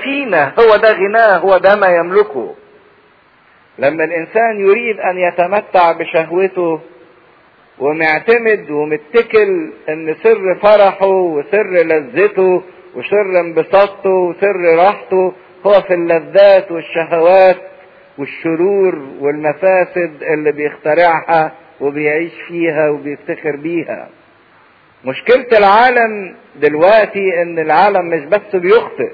فينا هو ده غناه هو ده ما يملكه لما الانسان يريد ان يتمتع بشهوته ومعتمد ومتكل ان سر فرحه وسر لذته وسر انبساطه وسر راحته هو في اللذات والشهوات والشرور والمفاسد اللي بيخترعها وبيعيش فيها وبيفتخر بيها مشكلة العالم دلوقتي ان العالم مش بس بيخطئ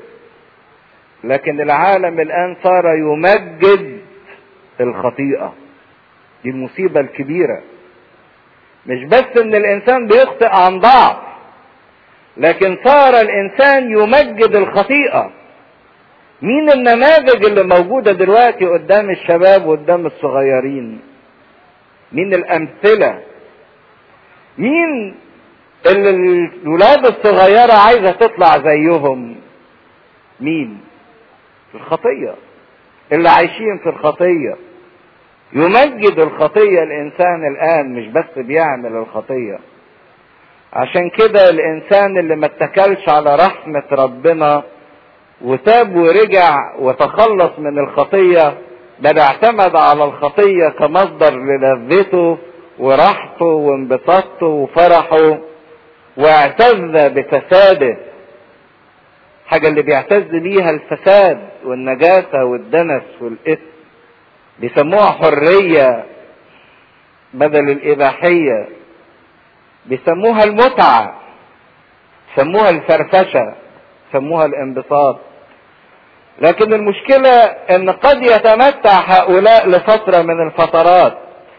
لكن العالم الان صار يمجد الخطيئة دي المصيبة الكبيرة مش بس ان الانسان بيخطئ عن ضعف لكن صار الانسان يمجد الخطيئة مين النماذج اللي موجودة دلوقتي قدام الشباب وقدام الصغيرين مين الامثلة مين اللي الولاد الصغيرة عايزة تطلع زيهم مين الخطية اللي عايشين في الخطية يمجد الخطية الإنسان الآن مش بس بيعمل الخطية عشان كده الإنسان اللي ما اتكلش على رحمة ربنا وتاب ورجع وتخلص من الخطية بل اعتمد على الخطية كمصدر للذته وراحته وانبساطه وفرحه واعتز بفساده حاجة اللي بيعتز بيها الفساد والنجاسة والدنس والإثم بيسموها حرية بدل الإباحية بيسموها المتعة سموها الفرفشة سموها الانبساط لكن المشكلة ان قد يتمتع هؤلاء لفترة من الفترات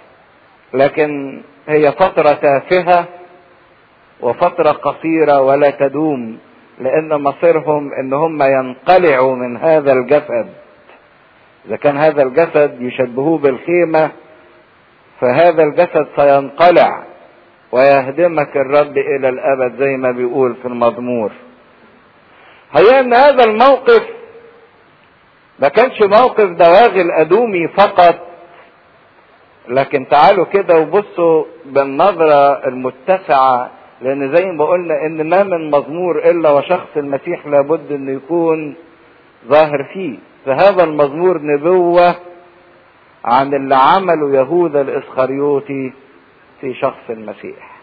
لكن هي فترة تافهة وفترة قصيرة ولا تدوم لان مصيرهم ان هم ينقلعوا من هذا الجسد اذا كان هذا الجسد يشبهوه بالخيمة فهذا الجسد سينقلع ويهدمك الرب الى الابد زي ما بيقول في المزمور هي ان هذا الموقف ما كانش موقف دواغي الادومي فقط لكن تعالوا كده وبصوا بالنظرة المتسعة لان زي ما قلنا ان ما من مزمور الا وشخص المسيح لابد انه يكون ظاهر فيه فهذا المزمور نبوة عن اللي عمله يهوذا الاسخريوطي في شخص المسيح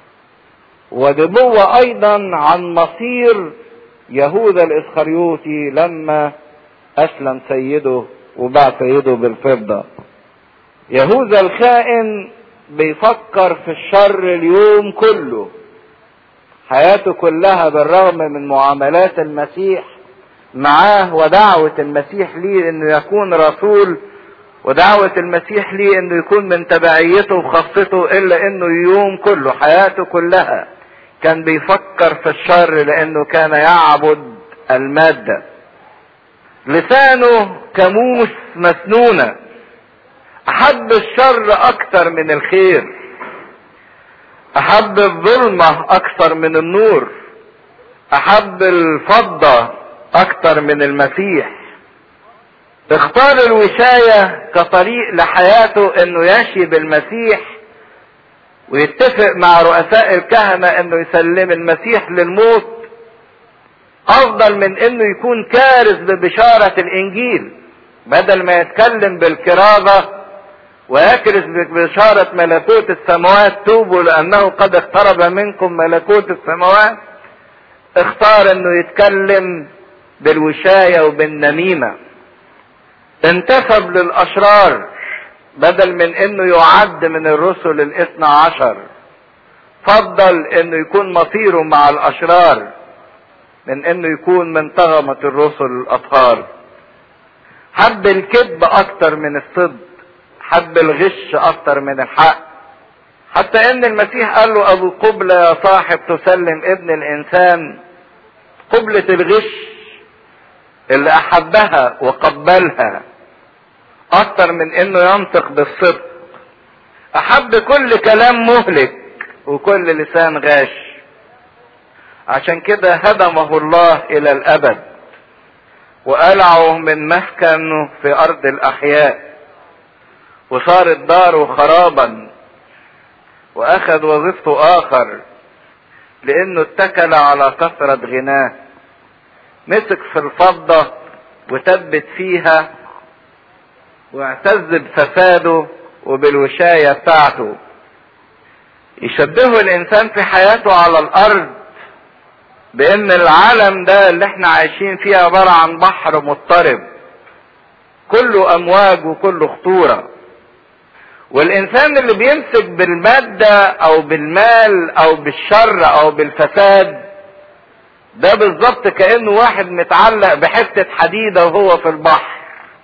ونبوة ايضا عن مصير يهوذا الاسخريوطي لما اسلم سيده وباع سيده بالفضة يهوذا الخائن بيفكر في الشر اليوم كله حياته كلها بالرغم من معاملات المسيح معاه ودعوة المسيح ليه انه يكون رسول ودعوة المسيح ليه انه يكون من تبعيته وخاصته الا انه يوم كله حياته كلها كان بيفكر في الشر لانه كان يعبد المادة لسانه كموس مسنونة احب الشر اكتر من الخير احب الظلمة اكتر من النور احب الفضة اكتر من المسيح اختار الوشاية كطريق لحياته انه يشي بالمسيح ويتفق مع رؤساء الكهنة انه يسلم المسيح للموت افضل من انه يكون كارث ببشارة الانجيل بدل ما يتكلم بالكرازة ويكرس ببشارة ملكوت السماوات توبوا لانه قد اقترب منكم ملكوت السماوات اختار انه يتكلم بالوشاية وبالنميمة انتسب للاشرار بدل من انه يعد من الرسل الاثنى عشر فضل انه يكون مصيره مع الاشرار من انه يكون من طغمة الرسل الاطهار حب الكذب اكتر من الصدق حب الغش اكتر من الحق حتى ان المسيح قال له ابو قبلة يا صاحب تسلم ابن الانسان قبلة الغش اللي احبها وقبلها اكتر من انه ينطق بالصدق احب كل كلام مهلك وكل لسان غاش عشان كده هدمه الله الى الابد وقلعه من مسكنه في ارض الاحياء وصارت داره خرابا واخذ وظيفته اخر لانه اتكل على كثرة غناه مسك في الفضة وثبت فيها واعتز بفساده وبالوشاية بتاعته يشبهه الانسان في حياته على الارض بان العالم ده اللي احنا عايشين فيه عبارة عن بحر مضطرب كله امواج وكله خطورة والانسان اللي بيمسك بالمادة او بالمال او بالشر او بالفساد ده بالظبط كانه واحد متعلق بحتة حديدة وهو في البحر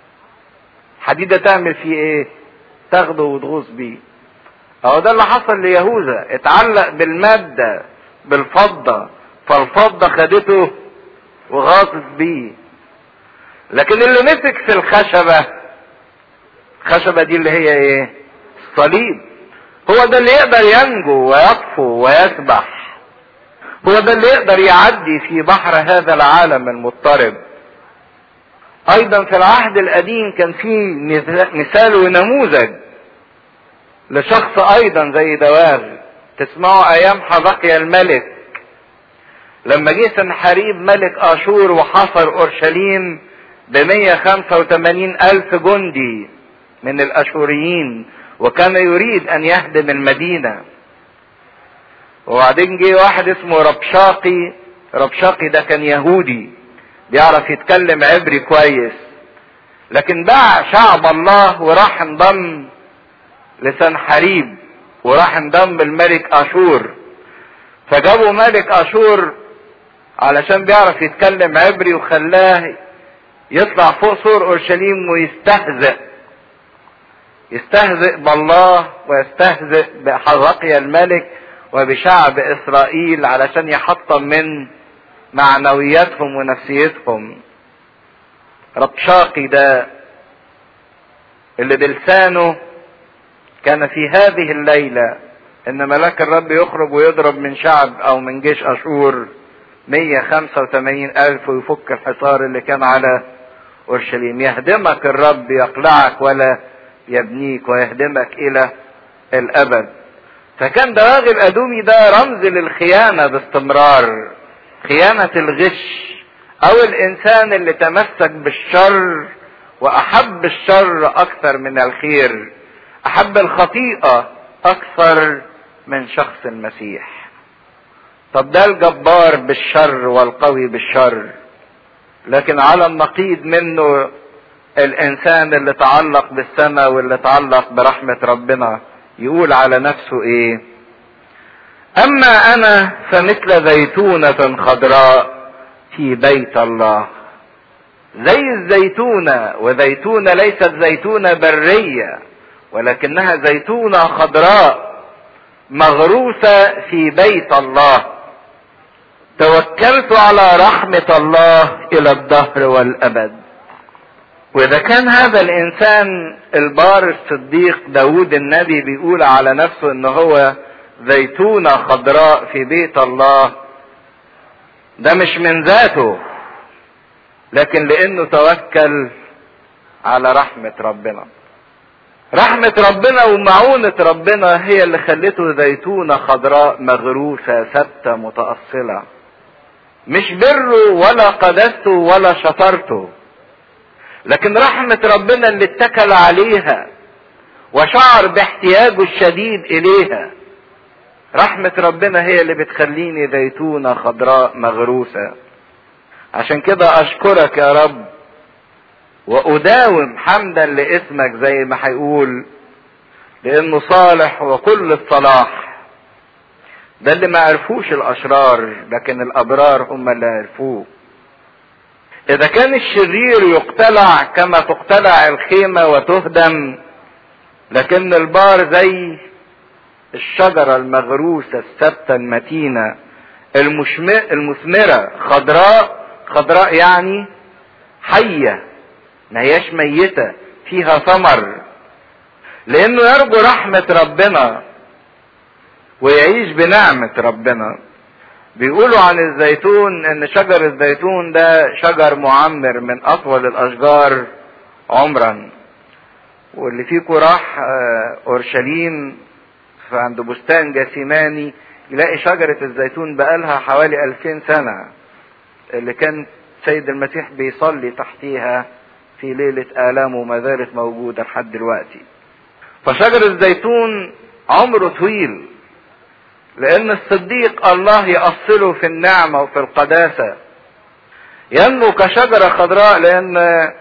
حديدة تعمل فيه ايه تاخده وتغوص بيه اهو ده اللي حصل ليهوذا اتعلق بالمادة بالفضة فالفضة خدته وغاصت بيه لكن اللي مسك في الخشبة الخشبة دي اللي هي ايه الصليب هو ده اللي يقدر ينجو ويطفو ويسبح هو ده اللي يقدر يعدي في بحر هذا العالم المضطرب ايضا في العهد القديم كان في مثال ونموذج لشخص ايضا زي دواغ تسمعوا ايام حبقيا الملك لما جه سنحريب ملك اشور وحصر اورشليم ب 185 الف جندي من الاشوريين وكان يريد ان يهدم المدينه وبعدين جه واحد اسمه ربشاقي ربشاقي ده كان يهودي بيعرف يتكلم عبري كويس لكن باع شعب الله وراح انضم لسنحريب وراح انضم الملك اشور فجابوا ملك اشور علشان بيعرف يتكلم عبري وخلاه يطلع فوق سور اورشليم ويستهزئ يستهزئ بالله ويستهزئ بحرقيا الملك وبشعب اسرائيل علشان يحطم من معنوياتهم ونفسيتهم ربشاقي ده اللي بلسانه كان في هذه الليلة ان ملاك الرب يخرج ويضرب من شعب او من جيش اشور 185 الف ويفك الحصار اللي كان على اورشليم يهدمك الرب يقلعك ولا يبنيك ويهدمك الى الابد فكان دواغي الادومي ده رمز للخيانه باستمرار خيانه الغش او الانسان اللي تمسك بالشر واحب الشر اكثر من الخير احب الخطيئه اكثر من شخص المسيح طب ده الجبار بالشر والقوي بالشر لكن على النقيض منه الانسان اللي تعلق بالسماء واللي تعلق برحمة ربنا يقول على نفسه ايه اما انا فمثل زيتونة خضراء في بيت الله زي الزيتونة وزيتونة ليست زيتونة برية ولكنها زيتونة خضراء مغروسة في بيت الله توكلت على رحمة الله إلى الدهر والأبد وإذا كان هذا الإنسان البار الصديق داود النبي بيقول على نفسه إن هو زيتونة خضراء في بيت الله ده مش من ذاته لكن لأنه توكل على رحمة ربنا رحمة ربنا ومعونة ربنا هي اللي خلته زيتونة خضراء مغروسة ثابتة متأصلة مش بره ولا قدسته ولا شطرته لكن رحمة ربنا اللي اتكل عليها وشعر باحتياجه الشديد اليها رحمة ربنا هي اللي بتخليني زيتونة خضراء مغروسة عشان كده اشكرك يا رب واداوم حمدا لاسمك زي ما هيقول لانه صالح وكل الصلاح ده اللي ما عرفوش الاشرار لكن الابرار هم اللي عرفوه اذا كان الشرير يقتلع كما تقتلع الخيمة وتهدم لكن البار زي الشجرة المغروسة الثابتة المتينة المثمرة خضراء خضراء يعني حية ما هياش ميتة فيها ثمر لانه يرجو رحمة ربنا ويعيش بنعمة ربنا بيقولوا عن الزيتون ان شجر الزيتون ده شجر معمر من اطول الاشجار عمرا واللي فيكم راح اورشليم فعند بستان جاسيماني يلاقي شجرة الزيتون بقالها حوالي 2000 سنة اللي كان السيد المسيح بيصلي تحتيها في ليلة آلامه وما زالت موجودة لحد دلوقتي فشجر الزيتون عمره طويل لأن الصديق الله يأصله في النعمة وفي القداسة ينمو كشجرة خضراء لأن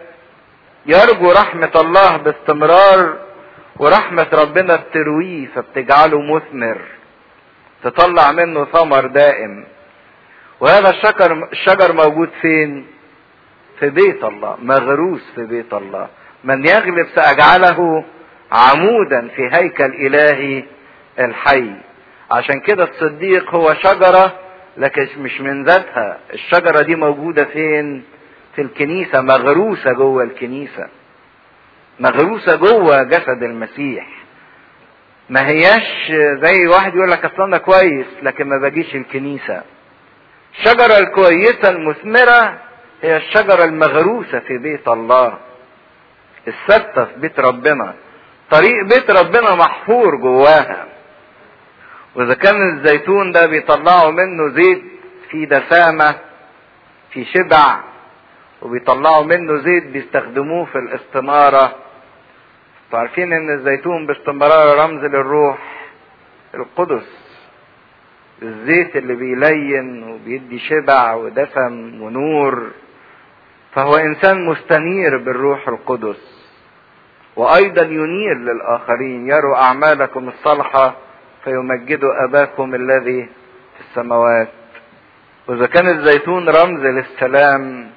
يرجو رحمة الله باستمرار ورحمة ربنا بترويه فبتجعله مثمر تطلع منه ثمر دائم وهذا الشجر الشجر موجود فين؟ في بيت الله مغروس في بيت الله من يغلب سأجعله عمودا في هيكل إلهي الحي عشان كده الصديق هو شجرة لكن مش من ذاتها الشجرة دي موجودة فين في الكنيسة مغروسة جوه الكنيسة مغروسة جوه جسد المسيح ما هياش زي واحد يقول لك اصل انا كويس لكن ما باجيش الكنيسة الشجرة الكويسة المثمرة هي الشجرة المغروسة في بيت الله الثابتة في بيت ربنا طريق بيت ربنا محفور جواها واذا كان الزيتون ده بيطلعوا منه زيت في دسامة في شبع وبيطلعوا منه زيت بيستخدموه في الاستنارة عارفين ان الزيتون باستمرار رمز للروح القدس الزيت اللي بيلين وبيدي شبع ودسم ونور فهو انسان مستنير بالروح القدس وايضا ينير للاخرين يروا اعمالكم الصالحه فيمجدوا اباكم الذي في السماوات واذا كان الزيتون رمز للسلام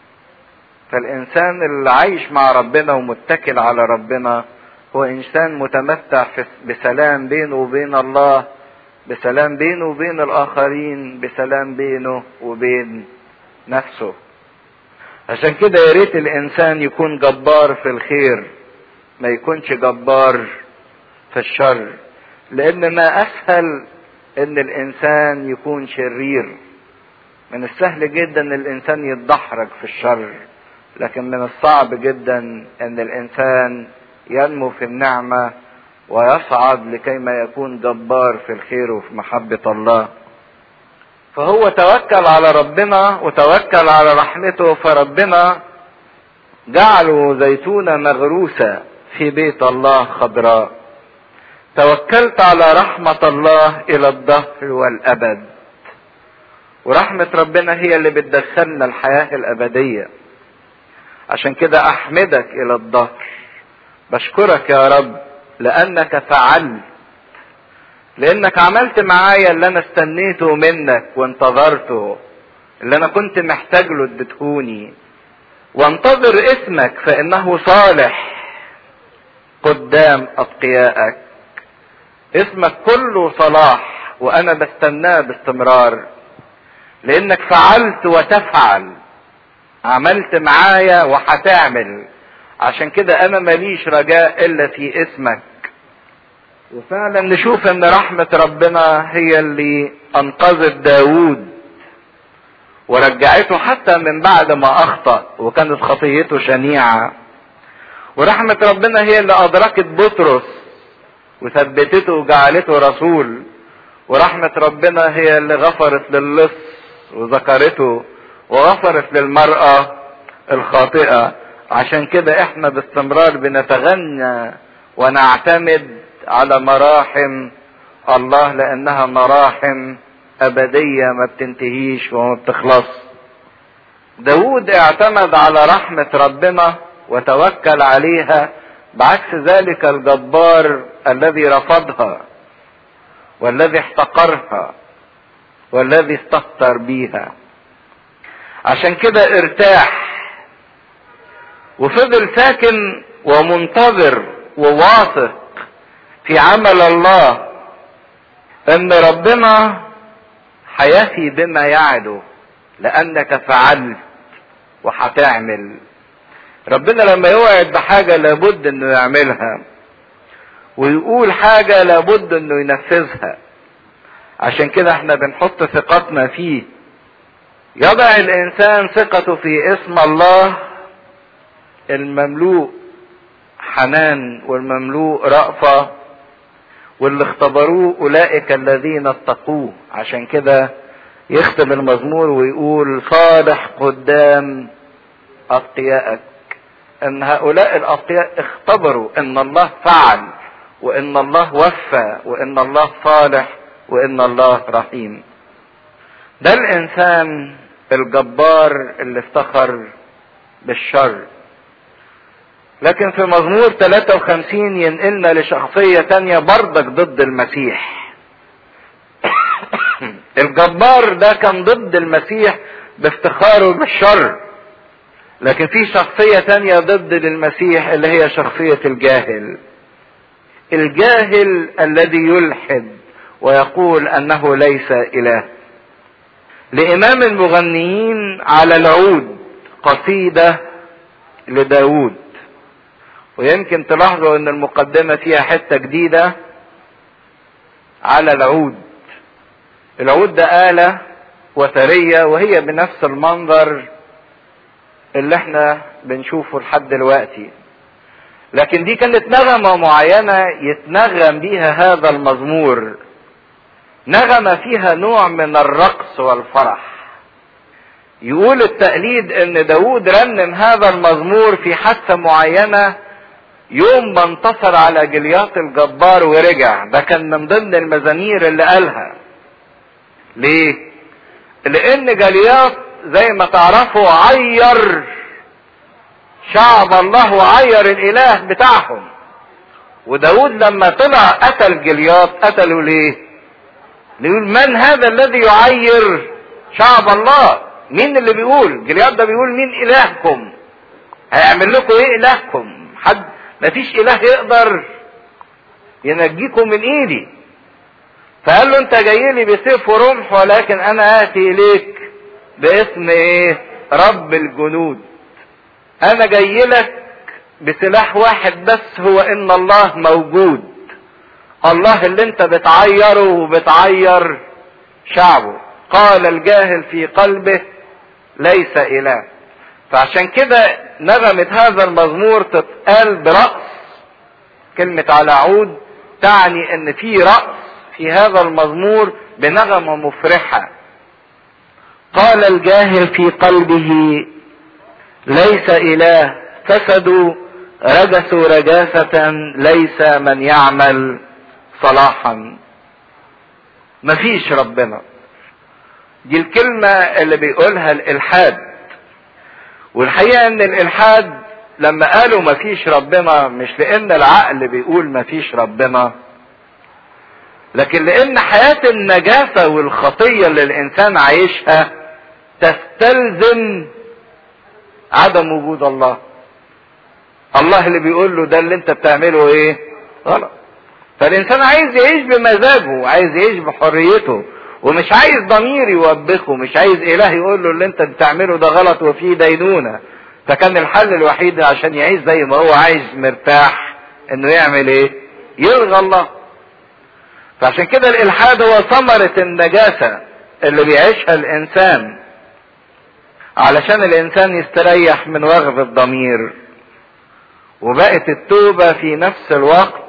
فالانسان اللي عايش مع ربنا ومتكل على ربنا هو انسان متمتع بسلام بينه وبين الله بسلام بينه وبين الاخرين بسلام بينه وبين نفسه عشان كده يا ريت الانسان يكون جبار في الخير ما يكونش جبار في الشر لان ما اسهل ان الانسان يكون شرير من السهل جدا ان الانسان يتدحرج في الشر لكن من الصعب جدا ان الانسان ينمو في النعمه ويصعد لكي ما يكون جبار في الخير وفي محبه الله فهو توكل على ربنا وتوكل على رحمته فربنا جعله زيتونه مغروسه في بيت الله خضراء توكلت على رحمه الله الى الدهر والابد ورحمه ربنا هي اللي بتدخلنا الحياه الابديه عشان كده احمدك الى الظهر بشكرك يا رب لانك فعلت لانك عملت معايا اللي انا استنيته منك وانتظرته اللي انا كنت محتاج له اديتهوني وانتظر اسمك فانه صالح قدام اتقيائك اسمك كله صلاح وانا بستناه باستمرار لانك فعلت وتفعل عملت معايا وهتعمل عشان كده انا ماليش رجاء الا في اسمك وفعلا نشوف ان رحمة ربنا هي اللي انقذت داود ورجعته حتى من بعد ما اخطأ وكانت خطيته شنيعة ورحمة ربنا هي اللي ادركت بطرس وثبتته وجعلته رسول ورحمة ربنا هي اللي غفرت للص وذكرته وغفرت للمرأة الخاطئة عشان كده احنا باستمرار بنتغنى ونعتمد على مراحم الله لانها مراحم ابدية ما بتنتهيش وما بتخلص داود اعتمد على رحمة ربنا وتوكل عليها بعكس ذلك الجبار الذي رفضها والذي احتقرها والذي استهتر بيها عشان كده ارتاح وفضل ساكن ومنتظر وواثق في عمل الله ان ربنا هيفي بما يعده لانك فعلت وهتعمل ربنا لما يوعد بحاجة لابد انه يعملها ويقول حاجة لابد انه ينفذها عشان كده احنا بنحط ثقتنا فيه يضع الانسان ثقته في اسم الله المملوء حنان والمملوء رأفة واللي اختبروه أولئك الذين اتقوه عشان كده يختم المزمور ويقول صالح قدام أتقيائك ان هؤلاء الاتقياء اختبروا ان الله فعل وان الله وفى وان الله صالح وان الله رحيم ده الانسان الجبار اللي افتخر بالشر لكن في مزمور 53 ينقلنا لشخصية تانية برضك ضد المسيح الجبار ده كان ضد المسيح بافتخاره بالشر لكن في شخصية تانية ضد للمسيح اللي هي شخصية الجاهل الجاهل الذي يلحد ويقول انه ليس اله لامام المغنيين على العود قصيدة لداود ويمكن تلاحظوا ان المقدمة فيها حتة جديدة على العود العود ده آلة وترية وهي بنفس المنظر اللي احنا بنشوفه لحد دلوقتي لكن دي كانت نغمة معينة يتنغم بيها هذا المزمور نغمة فيها نوع من الرقص والفرح يقول التقليد ان داود رنم هذا المزمور في حادثة معينة يوم ما انتصر على جلياط الجبار ورجع ده كان من ضمن المزامير اللي قالها ليه لان جلياط زي ما تعرفوا عير شعب الله وعير الاله بتاعهم وداود لما طلع قتل جلياط قتله ليه يقول من هذا الذي يعير شعب الله مين اللي بيقول جلياط ده بيقول مين الهكم هيعمل لكم ايه الهكم حد مفيش اله يقدر ينجيكم من ايدي فقال له انت جاي لي بسيف ورمح ولكن انا اتي اليك باسم ايه رب الجنود انا جاي لك بسلاح واحد بس هو ان الله موجود الله اللي انت بتعيره وبتعير شعبه قال الجاهل في قلبه ليس اله فعشان كده نغمة هذا المزمور تتقال برأس كلمة على عود تعني ان في رأس في هذا المزمور بنغمة مفرحة قال الجاهل في قلبه ليس اله فسدوا رجسوا رجاسة ليس من يعمل صلاحا مفيش ربنا دي الكلمة اللي بيقولها الالحاد والحقيقة ان الالحاد لما قالوا مفيش ربنا مش لان العقل بيقول مفيش ربنا لكن لان حياة النجاسة والخطية اللي الانسان عايشها تستلزم عدم وجود الله الله اللي بيقول له ده اللي انت بتعمله ايه غلط فالانسان عايز يعيش بمزاجه عايز يعيش بحريته ومش عايز ضمير يوبخه مش عايز اله يقول له اللي انت بتعمله ده غلط وفيه دينونه فكان الحل الوحيد عشان يعيش زي ما هو عايز مرتاح انه يعمل ايه يلغى الله فعشان كده الالحاد هو ثمرة النجاسة اللي بيعيشها الانسان علشان الانسان يستريح من وغب الضمير وبقت التوبة في نفس الوقت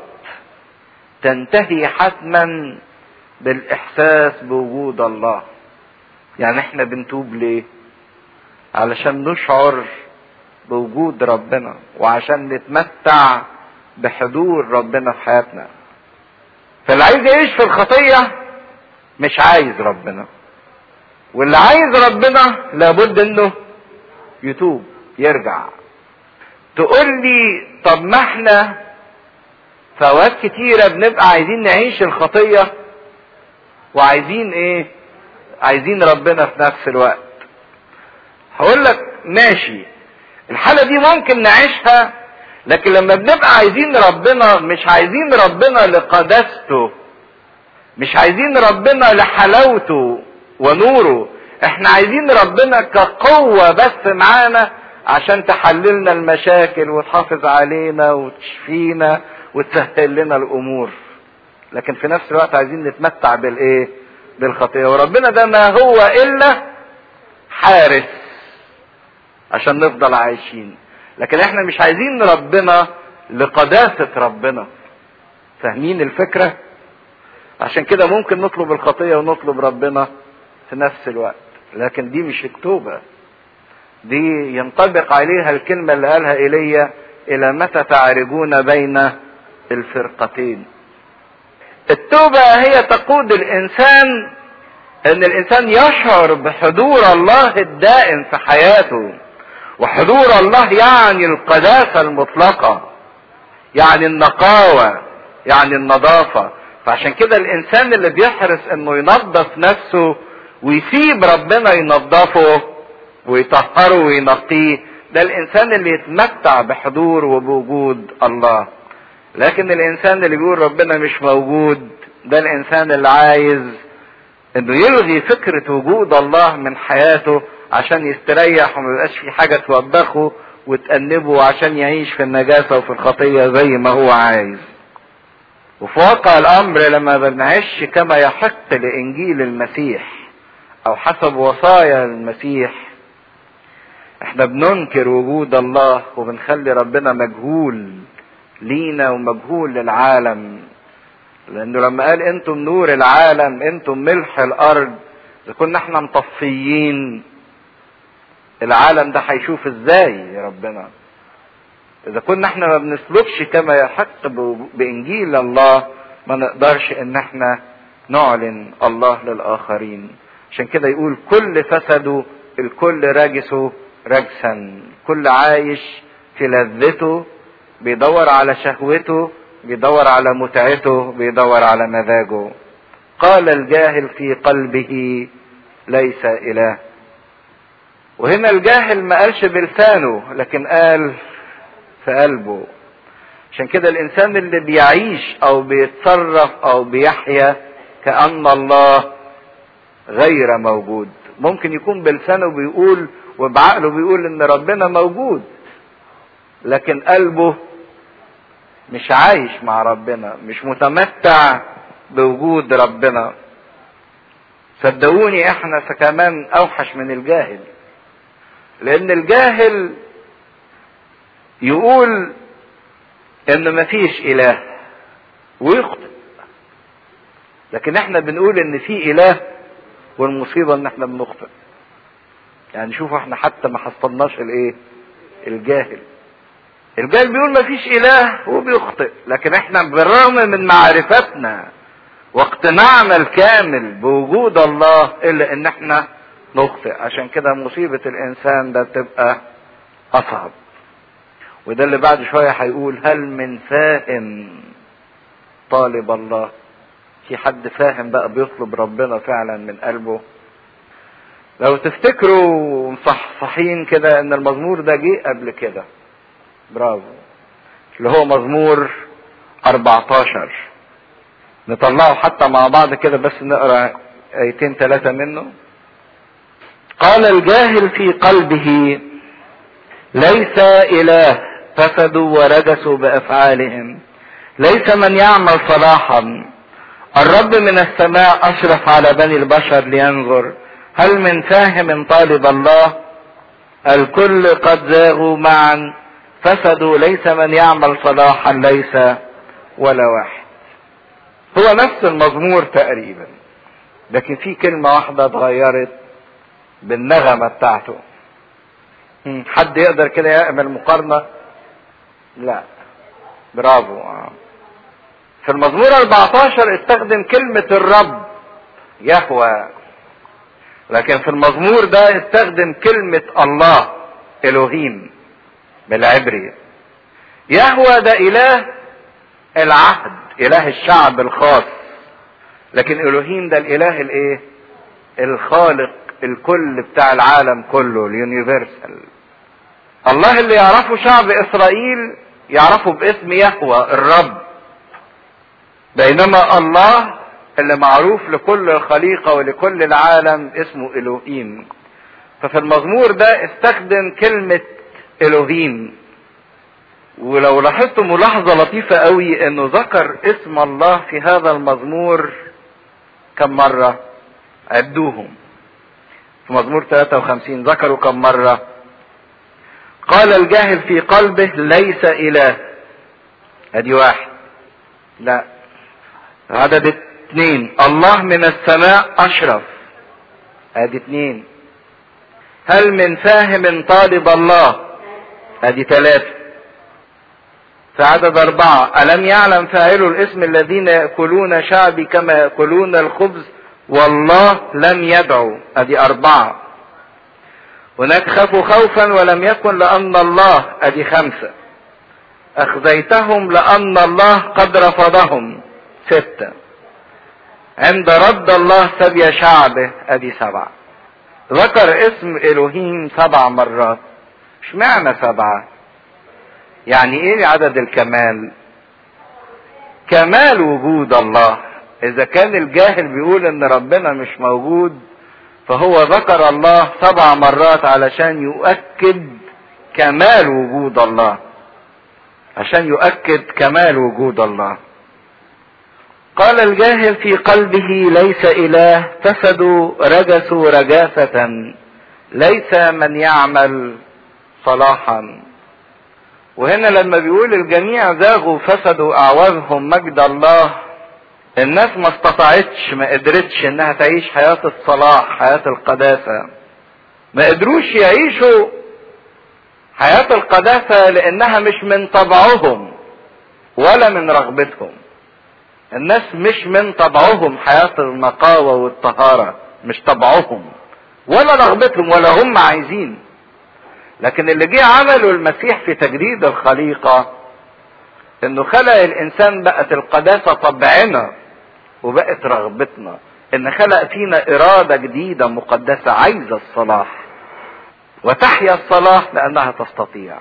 تنتهي حتما بالاحساس بوجود الله يعني احنا بنتوب ليه علشان نشعر بوجود ربنا وعشان نتمتع بحضور ربنا في حياتنا فاللي عايز يعيش في الخطية مش عايز ربنا واللي عايز ربنا لابد انه يتوب يرجع تقول لي طب ما احنا فوات كتيرة بنبقى عايزين نعيش الخطية وعايزين ايه عايزين ربنا في نفس الوقت هقول لك ماشي الحالة دي ممكن نعيشها لكن لما بنبقى عايزين ربنا مش عايزين ربنا لقداسته مش عايزين ربنا لحلاوته ونوره احنا عايزين ربنا كقوة بس معانا عشان تحللنا المشاكل وتحافظ علينا وتشفينا وتسهل لنا الامور لكن في نفس الوقت عايزين نتمتع بالايه بالخطيه وربنا ده ما هو الا حارس عشان نفضل عايشين لكن احنا مش عايزين ربنا لقداسة ربنا فاهمين الفكرة عشان كده ممكن نطلب الخطية ونطلب ربنا في نفس الوقت لكن دي مش التوبة دي ينطبق عليها الكلمة اللي قالها إيليا إلى متى تعرجون بين الفرقتين التوبة هي تقود الإنسان إن الإنسان يشعر بحضور الله الدائم في حياته وحضور الله يعني القداسة المطلقة يعني النقاوة يعني النظافة فعشان كده الإنسان اللي بيحرص إنه ينظف نفسه ويسيب ربنا ينظفه ويطهره وينقيه ده الإنسان اللي يتمتع بحضور وبوجود الله لكن الإنسان اللي بيقول ربنا مش موجود ده الإنسان اللي عايز إنه يلغي فكرة وجود الله من حياته عشان يستريح وما يبقاش في حاجة توبخه وتأنبه عشان يعيش في النجاسة وفي الخطية زي ما هو عايز. وفي واقع الأمر لما بنعيش كما يحق لإنجيل المسيح أو حسب وصايا المسيح احنا بننكر وجود الله وبنخلي ربنا مجهول لينا ومجهول للعالم لانه لما قال انتم نور العالم انتم ملح الارض اذا كنا احنا مطفيين العالم ده هيشوف ازاي يا ربنا اذا كنا احنا ما بنسلكش كما يحق بانجيل الله ما نقدرش ان احنا نعلن الله للاخرين عشان كده يقول كل فسدوا الكل راجسوا رجسا كل عايش في لذته بيدور على شهوته بيدور على متعته بيدور على مزاجه قال الجاهل في قلبه ليس اله وهنا الجاهل ما قالش بلسانه لكن قال في قلبه عشان كده الانسان اللي بيعيش او بيتصرف او بيحيا كأن الله غير موجود ممكن يكون بلسانه بيقول وبعقله بيقول ان ربنا موجود لكن قلبه مش عايش مع ربنا مش متمتع بوجود ربنا صدقوني احنا كمان اوحش من الجاهل لان الجاهل يقول ان مفيش اله ويخطئ لكن احنا بنقول ان في اله والمصيبه ان احنا بنخطئ يعني شوفوا احنا حتى ما حصلناش الايه الجاهل الجاهل بيقول ما فيش اله وبيخطئ لكن احنا بالرغم من معرفتنا واقتناعنا الكامل بوجود الله الا ان احنا نخطئ عشان كده مصيبة الانسان ده تبقى اصعب وده اللي بعد شوية هيقول هل من فاهم طالب الله في حد فاهم بقى بيطلب ربنا فعلا من قلبه لو تفتكروا مصحصحين كده ان المزمور ده جه قبل كده برافو اللي هو مزمور 14 نطلعه حتى مع بعض كده بس نقرا ايتين ثلاثة منه قال الجاهل في قلبه ليس اله فسدوا ورجسوا بافعالهم ليس من يعمل صلاحا الرب من السماء اشرف على بني البشر لينظر هل من فاهم طالب الله الكل قد زاغوا معا فسدوا ليس من يعمل صلاحا ليس ولا واحد هو نفس المزمور تقريبا لكن في كلمة واحدة اتغيرت بالنغمة بتاعته حد يقدر كده يعمل مقارنة لا برافو في المزمور 14 استخدم كلمة الرب يهوى لكن في المزمور ده استخدم كلمة الله الوهيم بالعبري يهوى ده اله العهد اله الشعب الخاص لكن الوهيم ده الاله الايه الخالق الكل بتاع العالم كله اليونيفرسال الله اللي يعرفه شعب اسرائيل يعرفه باسم يهوى الرب بينما الله اللي معروف لكل الخليقه ولكل العالم اسمه الوهيم ففي المزمور ده استخدم كلمه الوهيم ولو لاحظتوا ملاحظه لطيفه قوي انه ذكر اسم الله في هذا المزمور كم مره عدوهم في مزمور 53 ذكروا كم مره قال الجاهل في قلبه ليس اله ادي واحد لا عدد اثنين الله من السماء اشرف ادي اتنين هل من فاهم طالب الله ادي ثلاثة في عدد أربعة ألم يعلم فاعل الاسم الذين يأكلون شعبي كما يأكلون الخبز والله لم يدعو ادي أربعة هناك خافوا خوفا ولم يكن لأن الله ادي خمسة أخزيتهم لأن الله قد رفضهم ستة عند رد الله سبي شعبه ادي سبعة ذكر اسم الوهيم سبع مرات اشمعنى سبعة يعني ايه عدد الكمال كمال وجود الله اذا كان الجاهل بيقول ان ربنا مش موجود فهو ذكر الله سبع مرات علشان يؤكد كمال وجود الله عشان يؤكد كمال وجود الله قال الجاهل في قلبه ليس اله فسدوا رجسوا رجاسة ليس من يعمل صلاحا وهنا لما بيقول الجميع زاغوا فسدوا اعوازهم مجد الله الناس ما استطاعتش ما قدرتش انها تعيش حياة الصلاح حياة القداسة ما قدروش يعيشوا حياة القداسة لانها مش من طبعهم ولا من رغبتهم الناس مش من طبعهم حياة النقاوة والطهارة مش طبعهم ولا رغبتهم ولا هم عايزين لكن اللي جه عمله المسيح في تجديد الخليقة انه خلق الانسان بقت القداسة طبعنا وبقت رغبتنا ان خلق فينا ارادة جديدة مقدسة عايزة الصلاح وتحيا الصلاح لانها تستطيع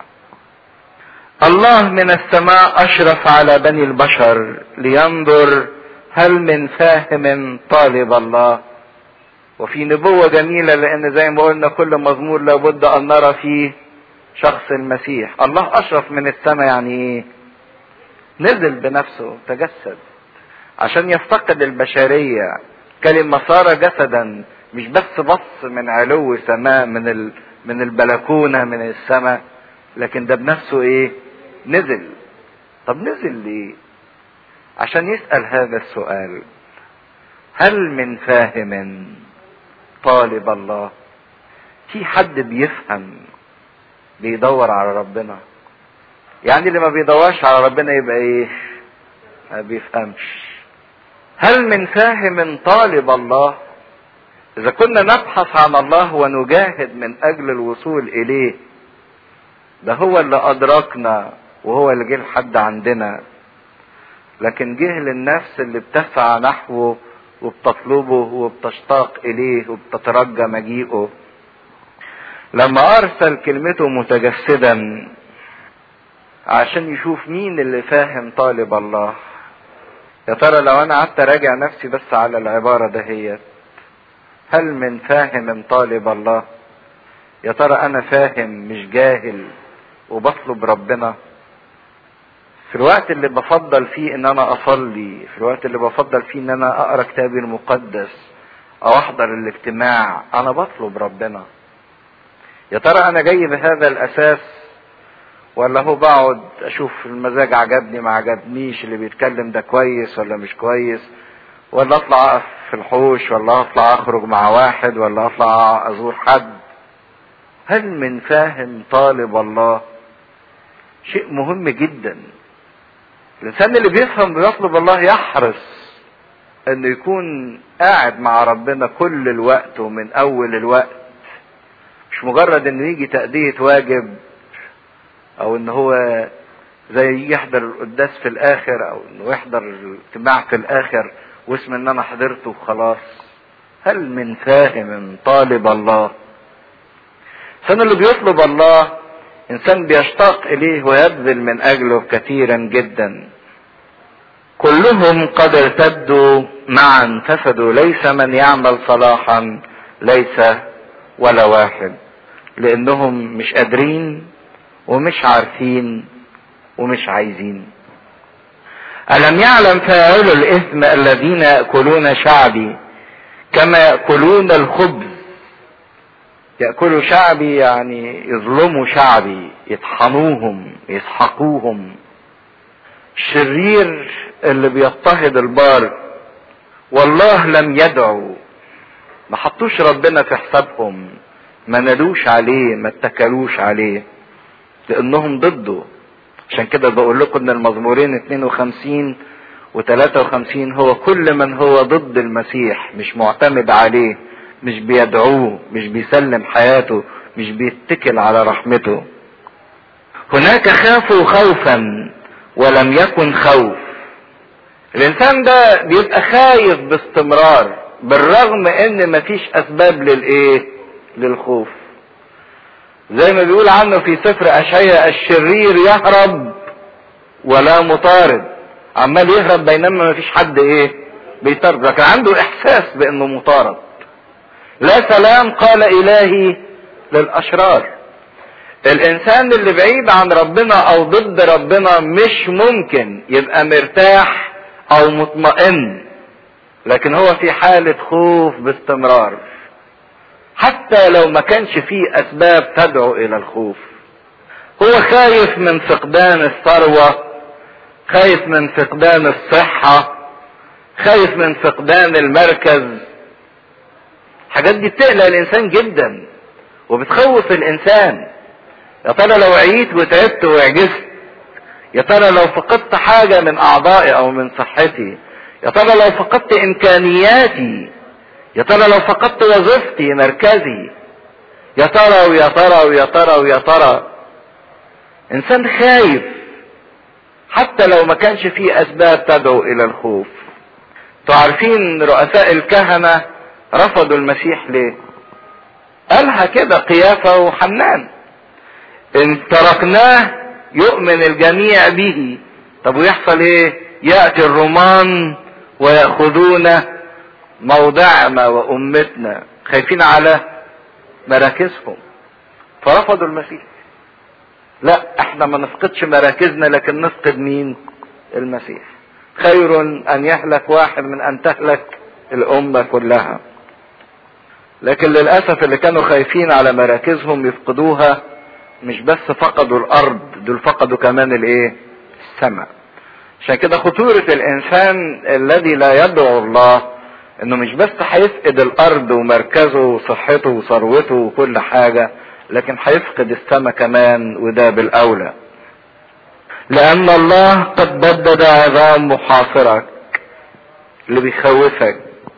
الله من السماء اشرف على بني البشر لينظر هل من فاهم طالب الله وفي نبوة جميلة لان زي ما قلنا كل مزمور لابد ان نرى فيه شخص المسيح الله اشرف من السماء يعني ايه نزل بنفسه تجسد عشان يفتقد البشرية كلمة صار جسدا مش بس بص من علو سماء من ال... من البلكونة من السماء لكن ده بنفسه ايه نزل طب نزل ليه عشان يسأل هذا السؤال هل من فاهم طالب الله في حد بيفهم بيدور على ربنا يعني اللي ما بيدورش على ربنا يبقى ايه ما بيفهمش هل من فاهم طالب الله اذا كنا نبحث عن الله ونجاهد من اجل الوصول اليه ده هو اللي ادركنا وهو اللي جه لحد عندنا لكن جه للنفس اللي بتسعى نحوه وبتطلبه وبتشتاق اليه وبتترجى مجيئه لما ارسل كلمته متجسدا عشان يشوف مين اللي فاهم طالب الله يا ترى لو انا قعدت اراجع نفسي بس على العبارة دهيت هل من فاهم طالب الله يا ترى انا فاهم مش جاهل وبطلب ربنا في الوقت اللي بفضل فيه ان انا اصلي في الوقت اللي بفضل فيه ان انا اقرا كتابي المقدس او احضر الاجتماع انا بطلب ربنا يا ترى انا جاي بهذا الاساس ولا هو بقعد اشوف المزاج عجبني ما عجبنيش اللي بيتكلم ده كويس ولا مش كويس ولا اطلع اقف في الحوش ولا اطلع اخرج مع واحد ولا اطلع ازور حد هل من فاهم طالب الله شيء مهم جدا الانسان اللي بيفهم بيطلب الله يحرص انه يكون قاعد مع ربنا كل الوقت ومن اول الوقت مش مجرد انه يجي تأدية واجب او ان هو زي يحضر القداس في الاخر او انه يحضر الاجتماع في الاخر واسم ان انا حضرته وخلاص هل من فاهم طالب الله الانسان اللي بيطلب الله انسان بيشتاق اليه ويبذل من اجله كثيرا جدا كلهم قد ارتدوا معا فسدوا ليس من يعمل صلاحا ليس ولا واحد لانهم مش قادرين ومش عارفين ومش عايزين ألم يعلم فاعل الإثم الذين يأكلون شعبي كما يأكلون الخبز يأكلوا شعبي يعني يظلموا شعبي يطحنوهم يسحقوهم الشرير اللي بيضطهد البار والله لم يدعو ما حطوش ربنا في حسابهم ما نادوش عليه ما اتكلوش عليه لانهم ضده عشان كده بقول لكم ان المزمورين 52 و53 هو كل من هو ضد المسيح مش معتمد عليه مش بيدعوه مش بيسلم حياته مش بيتكل على رحمته هناك خافوا خوفا ولم يكن خوف الانسان ده بيبقى خايف باستمرار بالرغم ان مفيش اسباب للايه للخوف زي ما بيقول عنه في سفر اشعياء الشرير يهرب ولا مطارد عمال يهرب بينما مفيش حد ايه بيطارد لكن عنده احساس بانه مطارد لا سلام قال الهي للاشرار الانسان اللي بعيد عن ربنا او ضد ربنا مش ممكن يبقى مرتاح او مطمئن لكن هو في حالة خوف باستمرار حتى لو ما كانش فيه اسباب تدعو الى الخوف هو خايف من فقدان الثروة خايف من فقدان الصحة خايف من فقدان المركز الحاجات دي بتقلق الانسان جدا وبتخوف الانسان يا ترى لو عييت وتعبت وعجزت يا ترى لو فقدت حاجة من اعضائي او من صحتي يا ترى لو فقدت امكانياتي يا ترى لو فقدت وظيفتي مركزي يا ترى ويا ترى ويا ترى ويا ترى انسان خايف حتى لو ما كانش فيه اسباب تدعو الى الخوف تعرفين رؤساء الكهنة رفضوا المسيح ليه قالها كده قيافة وحنان ان تركناه يؤمن الجميع به طب ويحصل ايه يأتي الرومان ويأخذون موضعنا وأمتنا خايفين على مراكزهم فرفضوا المسيح لا احنا ما نفقدش مراكزنا لكن نفقد مين المسيح خير ان يهلك واحد من ان تهلك الامة كلها لكن للأسف اللي كانوا خايفين على مراكزهم يفقدوها مش بس فقدوا الأرض دول فقدوا كمان الإيه؟ السماء. عشان كده خطورة الإنسان الذي لا يدعو الله إنه مش بس هيفقد الأرض ومركزه وصحته وثروته وكل حاجة لكن هيفقد السماء كمان وده بالأولى. لأن الله قد بدد عظام محاصرك اللي بيخوفك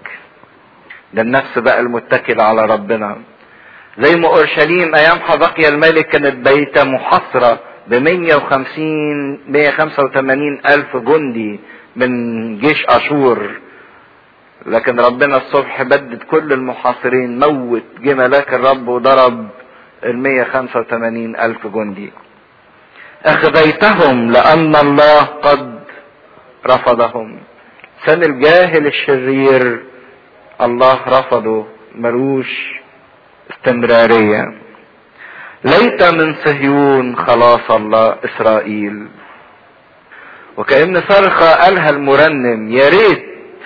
ده النفس بقى المتكل على ربنا زي ما اورشليم ايام حبقيا الملك كانت بيت محاصرة ب 150 185 الف جندي من جيش اشور لكن ربنا الصبح بدد كل المحاصرين موت جه ملاك الرب وضرب ال 185 الف جندي اخذيتهم لان الله قد رفضهم سن الجاهل الشرير الله رفضه ملوش استمرارية ليت من صهيون خلاص الله اسرائيل وكأن صرخة قالها المرنم يا ريت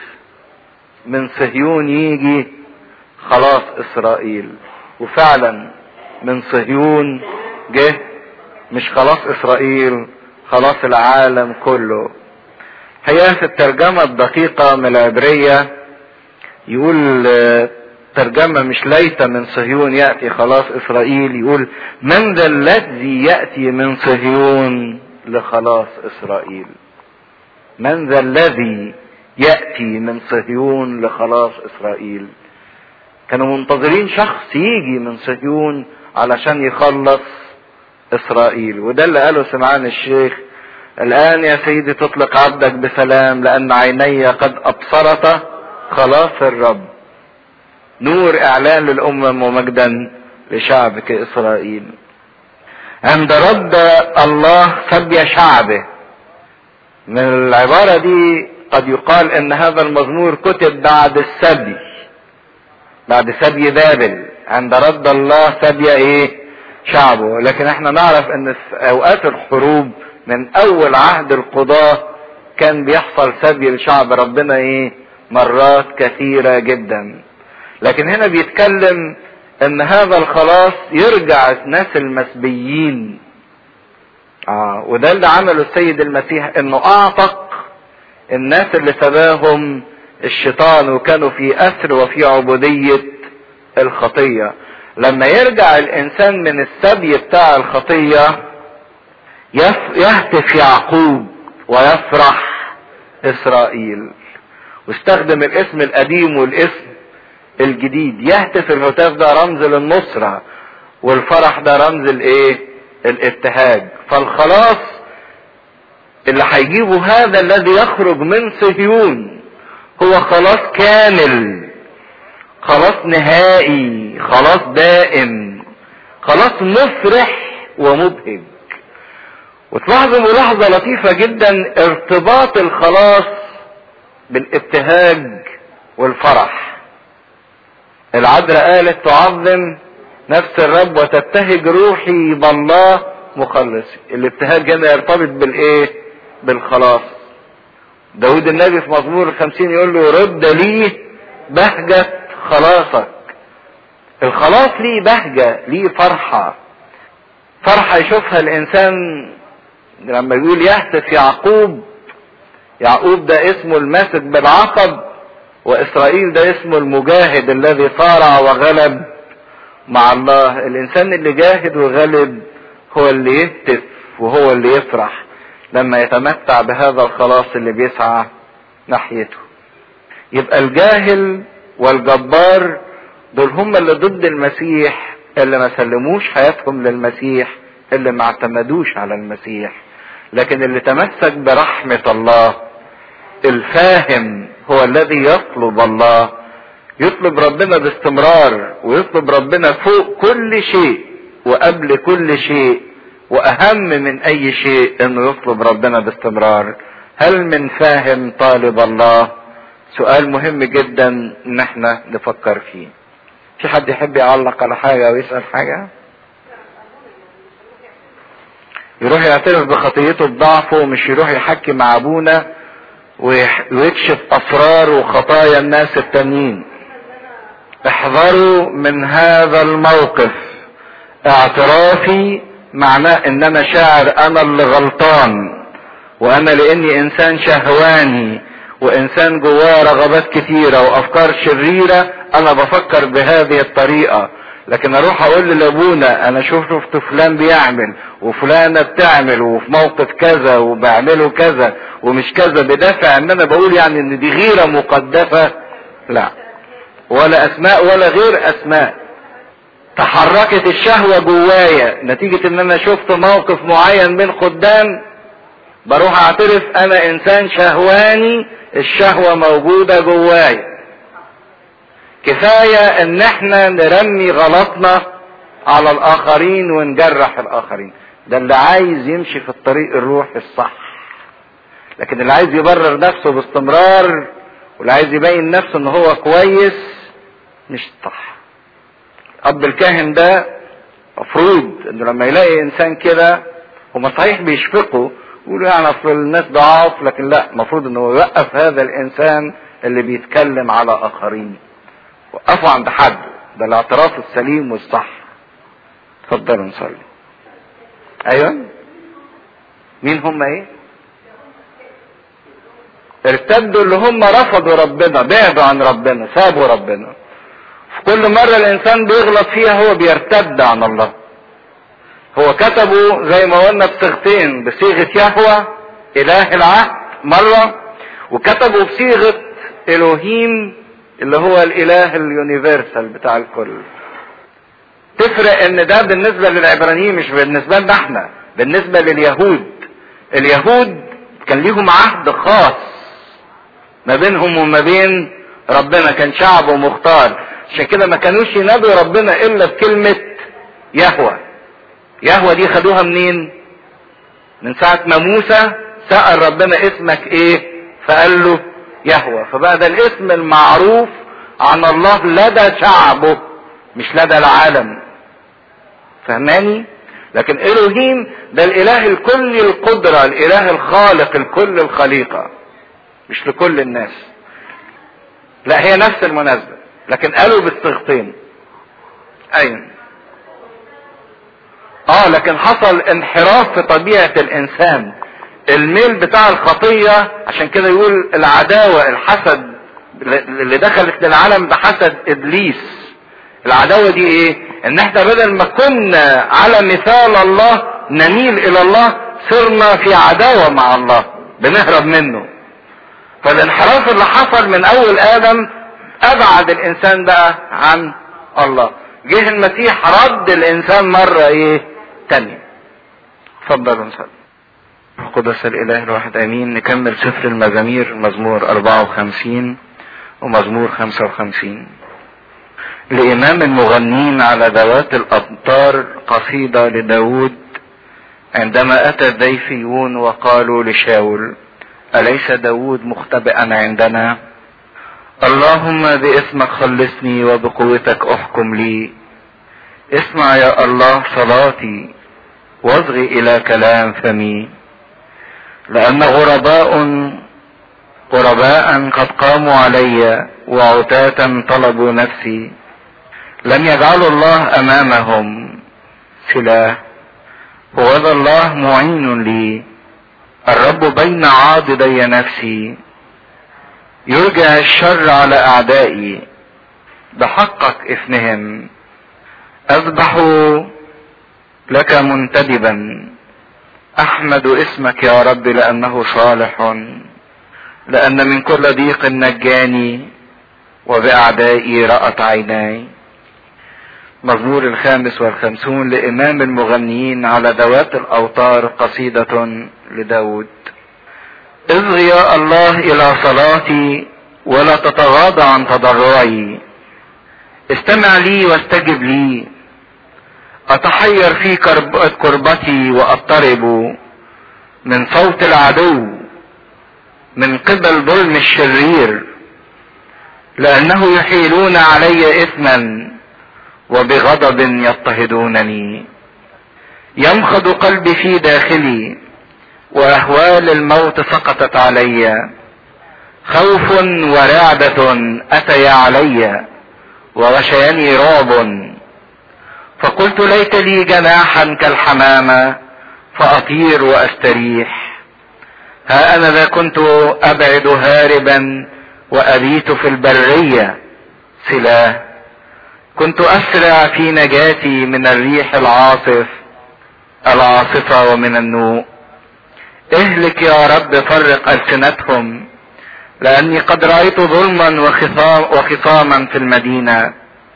من صهيون يجي خلاص اسرائيل وفعلا من صهيون جه مش خلاص اسرائيل خلاص العالم كله هي في الترجمة الدقيقة من العبرية يقول ترجمة مش ليت من صهيون يأتي خلاص إسرائيل يقول من ذا الذي يأتي من صهيون لخلاص إسرائيل من ذا الذي يأتي من صهيون لخلاص إسرائيل كانوا منتظرين شخص يجي من صهيون علشان يخلص إسرائيل وده اللي قاله سمعان الشيخ الآن يا سيدي تطلق عبدك بسلام لأن عيني قد أبصرت خلاص الرب نور اعلان للامم ومجدا لشعبك اسرائيل عند رد الله سبي شعبه من العبارة دي قد يقال ان هذا المزمور كتب بعد السبي بعد سبي بابل عند رد الله سبي ايه شعبه لكن احنا نعرف ان في اوقات الحروب من اول عهد القضاة كان بيحصل سبي لشعب ربنا ايه مرات كثيرة جدا لكن هنا بيتكلم ان هذا الخلاص يرجع الناس المسبيين اه وده اللي عمله السيد المسيح انه اعتق الناس اللي سباهم الشيطان وكانوا في اسر وفي عبودية الخطية لما يرجع الانسان من السبي بتاع الخطية يهتف يعقوب ويفرح اسرائيل واستخدم الاسم القديم والاسم الجديد يهتف الهتاف ده رمز للنصرة والفرح ده رمز الايه الابتهاج فالخلاص اللي هيجيبه هذا الذي يخرج من صهيون هو خلاص كامل خلاص نهائي خلاص دائم خلاص مفرح ومبهج وتلاحظوا ملاحظة لطيفة جدا ارتباط الخلاص بالابتهاج والفرح العذراء قالت تعظم نفس الرب وتبتهج روحي بالله مخلصي الابتهاج هنا يرتبط بالايه بالخلاص داود النبي في مزمور الخمسين يقول له رد لي بهجة خلاصك الخلاص ليه بهجة ليه فرحة فرحة يشوفها الإنسان لما يقول يهتف يعقوب يعقوب ده اسمه الماسك بالعقب وإسرائيل ده اسمه المجاهد الذي صارع وغلب مع الله الإنسان اللي جاهد وغلب هو اللي يهتف وهو اللي يفرح لما يتمتع بهذا الخلاص اللي بيسعى ناحيته يبقى الجاهل والجبار دول هم اللي ضد المسيح اللي ما سلموش حياتهم للمسيح اللي ما اعتمدوش على المسيح لكن اللي تمسك برحمة الله الفاهم هو الذي يطلب الله يطلب ربنا باستمرار ويطلب ربنا فوق كل شيء وقبل كل شيء واهم من اي شيء انه يطلب ربنا باستمرار هل من فاهم طالب الله سؤال مهم جدا ان احنا نفكر فيه في حد يحب يعلق على حاجه او يسال حاجه يروح يعترف بخطيته بضعفه ومش يروح يحكي مع ابونا ويكشف اسرار وخطايا الناس التانيين احذروا من هذا الموقف اعترافي معناه ان انا شاعر انا اللي غلطان وانا لاني انسان شهواني وانسان جواه رغبات كتيرة وافكار شريرة انا بفكر بهذه الطريقة لكن اروح اقول لابونا انا شفت فلان بيعمل وفلانة بتعمل وفي موقف كذا وبعمله كذا ومش كذا بدافع ان انا بقول يعني ان دي غيرة مقدسة لا ولا اسماء ولا غير اسماء تحركت الشهوة جوايا نتيجة ان انا شفت موقف معين من خدام بروح اعترف انا انسان شهواني الشهوة موجودة جوايا كفاية ان احنا نرمي غلطنا على الاخرين ونجرح الاخرين ده اللي عايز يمشي في الطريق الروح الصح لكن اللي عايز يبرر نفسه باستمرار واللي عايز يبين نفسه ان هو كويس مش صح اب الكاهن ده مفروض انه لما يلاقي انسان كده هما صحيح بيشفقوا يقولوا يعني اصل الناس ضعاف لكن لا المفروض انه يوقف هذا الانسان اللي بيتكلم على اخرين وقفوا عند حد ده الاعتراف السليم والصح اتفضلوا نصلي ايوه مين هم ايه ارتدوا اللي هم رفضوا ربنا بعدوا عن ربنا سابوا ربنا في كل مرة الانسان بيغلط فيها هو بيرتد عن الله هو كتبه زي ما قلنا بصيغتين بصيغة يهوى اله العهد مرة وكتبه بصيغة الوهيم اللي هو الاله اليونيفرسال بتاع الكل تفرق ان ده بالنسبة للعبرانيين مش بالنسبة لنا احنا بالنسبة لليهود اليهود كان ليهم عهد خاص ما بينهم وما بين ربنا كان شعب مختار عشان كده ما كانوش ينادوا ربنا الا بكلمة يهوى يهوى دي خدوها منين من ساعة ما موسى سأل ربنا اسمك ايه فقال له يهوى فبقى ده الاسم المعروف عن الله لدى شعبه مش لدى العالم فهماني لكن الوهيم ده الاله الكل القدرة الاله الخالق الكل الخليقة مش لكل الناس لا هي نفس المناسبة لكن قالوا بالصيغتين ايوه اه لكن حصل انحراف في طبيعة الانسان الميل بتاع الخطية عشان كده يقول العداوة الحسد اللي دخلت للعالم بحسد ابليس العداوة دي ايه ان احنا بدل ما كنا على مثال الله نميل الى الله صرنا في عداوة مع الله بنهرب منه فالانحراف اللي حصل من اول ادم ابعد الانسان بقى عن الله جه المسيح رد الانسان مرة ايه تانية اتفضلوا نصلي القدس الاله الواحد امين نكمل سفر المزامير مزمور 54 ومزمور 55 لإمام المغنين على ذوات الأمطار قصيدة لداود عندما أتى الذيفيون وقالوا لشاول أليس داود مختبئا عندنا اللهم باسمك خلصني وبقوتك احكم لي اسمع يا الله صلاتي واصغي الى كلام فمي لان غرباء غرباء قد قاموا علي وعتاة طلبوا نفسي لم يجعلوا الله امامهم سلاح هو الله معين لي الرب بين عاضدي نفسي يرجع الشر على اعدائي بحقك اثمهم اذبح لك منتدبا احمد اسمك يا رب لانه صالح لان من كل ضيق نجاني وباعدائي رأت عيناي مزمور الخامس والخمسون لامام المغنيين على ذوات الاوتار قصيدة لداود اصغ يا الله الى صلاتي ولا تتغاضى عن تضرعي استمع لي واستجب لي اتحير في كربتي واضطرب من صوت العدو من قبل ظلم الشرير لانه يحيلون علي اثما وبغضب يضطهدونني يمخض قلبي في داخلي واهوال الموت سقطت علي خوف ورعبة اتيا علي وغشيني رعب فقلت ليت لي جناحا كالحمامة فاطير واستريح ها انا ذا كنت ابعد هاربا وابيت في البرية سلاه كنت اسرع في نجاتي من الريح العاصف العاصفة ومن النوء اهلك يا رب فرق السنتهم لاني قد رايت ظلما وخصام وخصاما في المدينه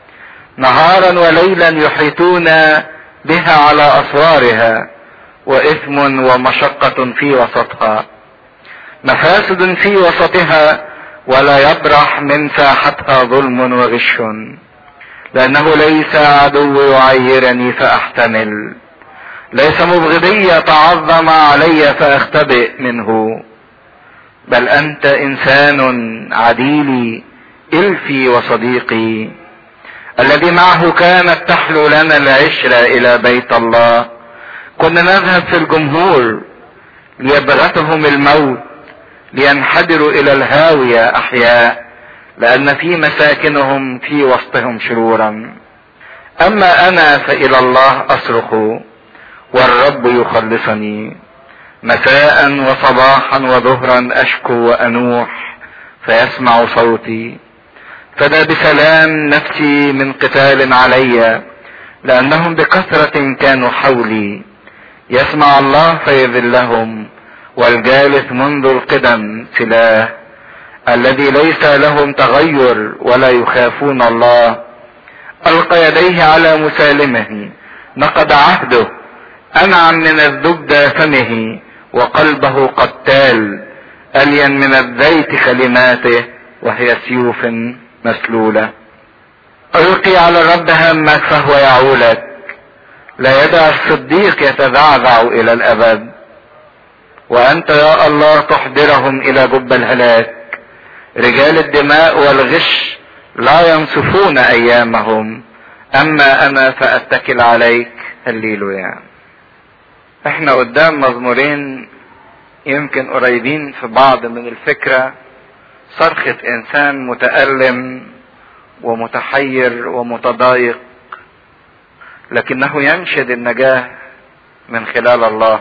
نهارا وليلا يحيطون بها على اسوارها واثم ومشقه في وسطها مفاسد في وسطها ولا يبرح من ساحتها ظلم وغش لانه ليس عدو يعيرني فاحتمل ليس مبغضي يتعظم علي فاختبئ منه بل انت انسان عديلي الفي وصديقي الذي معه كانت تحلو لنا العشرة الى بيت الله كنا نذهب في الجمهور ليبغتهم الموت لينحدروا الى الهاوية احياء لان في مساكنهم في وسطهم شرورا اما انا فالى الله اصرخ والرب يخلصني مساء وصباحا وظهرا اشكو وانوح فيسمع صوتي فدا بسلام نفسي من قتال علي لانهم بكثرة كانوا حولي يسمع الله فيذلهم والجالس منذ القدم سلاح الذي ليس لهم تغير ولا يخافون الله القى يديه على مسالمه نقض عهده انعم من الزبدة فمه وقلبه قتال الين من الزيت كلماته وهي سيوف مسلولة القي على الرب همك فهو يعولك لا يدع الصديق يتذعذع الى الابد وانت يا الله تحضرهم الى جب الهلاك رجال الدماء والغش لا ينصفون ايامهم اما انا فاتكل عليك هللويا يعني. احنا قدام مزمورين يمكن قريبين في بعض من الفكرة صرخة انسان متألم ومتحير ومتضايق لكنه ينشد النجاة من خلال الله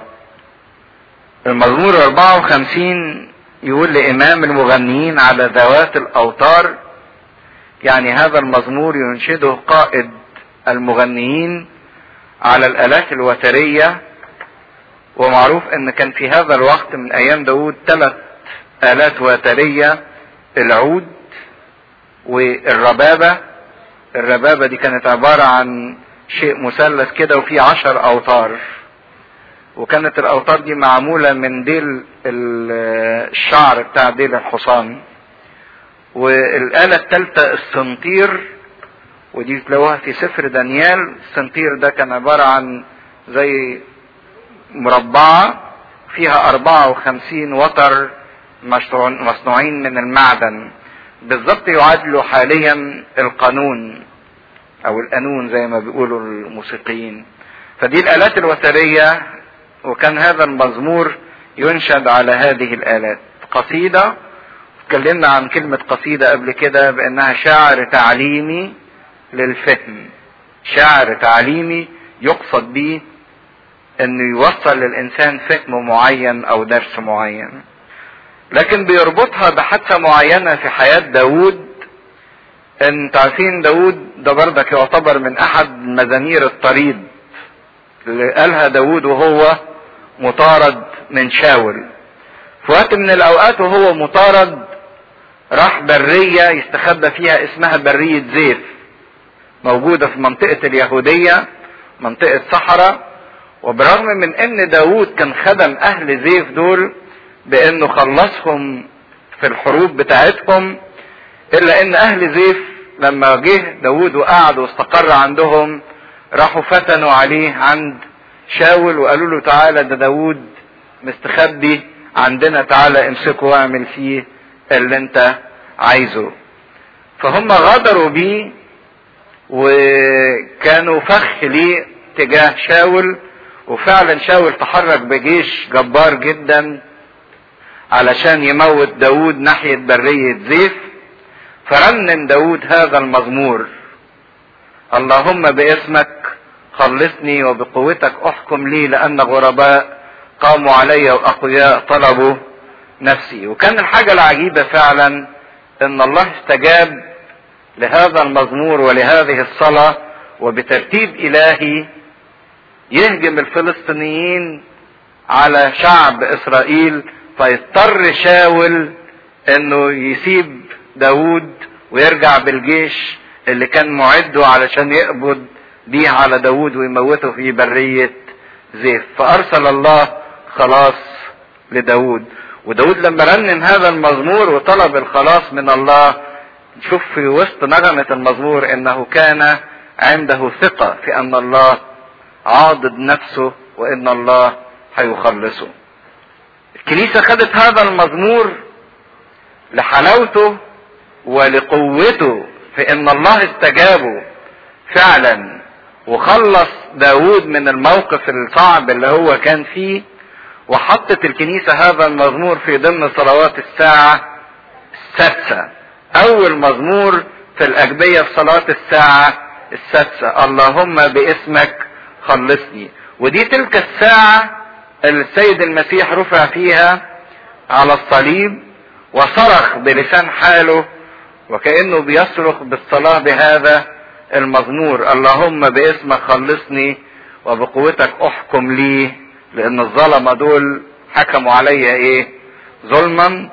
المزمور 54 يقول لإمام المغنيين على ذوات الأوتار يعني هذا المزمور ينشده قائد المغنيين على الآلات الوترية ومعروف ان كان في هذا الوقت من ايام داود ثلاث آلات وترية العود والربابة الربابة دي كانت عبارة عن شيء مثلث كده وفيه عشر أوتار وكانت الأوتار دي معمولة من ديل الشعر بتاع ديل الحصان والآلة الثالثة السنطير ودي تلاقوها في سفر دانيال السنطير ده كان عبارة عن زي مربعة فيها أربعة وخمسين وتر مصنوعين من المعدن بالضبط يعادلوا حاليا القانون او القانون زي ما بيقولوا الموسيقيين فدي الالات الوترية وكان هذا المزمور ينشد على هذه الالات قصيدة اتكلمنا عن كلمة قصيدة قبل كده بانها شعر تعليمي للفهم شعر تعليمي يقصد به انه يوصل للانسان فهم معين او درس معين لكن بيربطها بحادثة معينة في حياة داود انت عارفين داود ده بردك يعتبر من احد مزامير الطريد اللي قالها داود وهو مطارد من شاول في وقت من الاوقات وهو مطارد راح برية يستخبى فيها اسمها برية زيف موجودة في منطقة اليهودية منطقة صحراء وبرغم من ان داود كان خدم اهل زيف دول بانه خلصهم في الحروب بتاعتهم الا ان اهل زيف لما جه داود وقعد واستقر عندهم راحوا فتنوا عليه عند شاول وقالوا له تعالى ده داود مستخبي عندنا تعالى امسكه واعمل فيه اللي انت عايزه فهم غدروا بيه وكانوا فخ ليه تجاه شاول وفعلا شاول تحرك بجيش جبار جدا علشان يموت داود ناحية برية زيف فرنم داود هذا المزمور اللهم باسمك خلصني وبقوتك احكم لي لان غرباء قاموا علي واقوياء طلبوا نفسي وكان الحاجة العجيبة فعلا ان الله استجاب لهذا المزمور ولهذه الصلاة وبترتيب الهي يهجم الفلسطينيين على شعب اسرائيل فيضطر شاول انه يسيب داود ويرجع بالجيش اللي كان معده علشان يقبض بيه على داود ويموته في برية زيف فارسل الله خلاص لداود وداود لما رنم هذا المزمور وطلب الخلاص من الله نشوف في وسط نغمة المزمور انه كان عنده ثقة في ان الله عاضد نفسه وان الله هيخلصه الكنيسة خدت هذا المزمور لحلاوته ولقوته في ان الله استجابه فعلا وخلص داود من الموقف الصعب اللي هو كان فيه وحطت الكنيسة هذا المزمور في ضمن صلوات الساعة السادسة اول مزمور في الاجبية في صلاة الساعة السادسة اللهم باسمك خلصني ودي تلك الساعة اللي السيد المسيح رفع فيها على الصليب وصرخ بلسان حاله وكأنه بيصرخ بالصلاة بهذا المزمور اللهم باسمك خلصني وبقوتك احكم لي لان الظلمة دول حكموا عليا ايه ظلما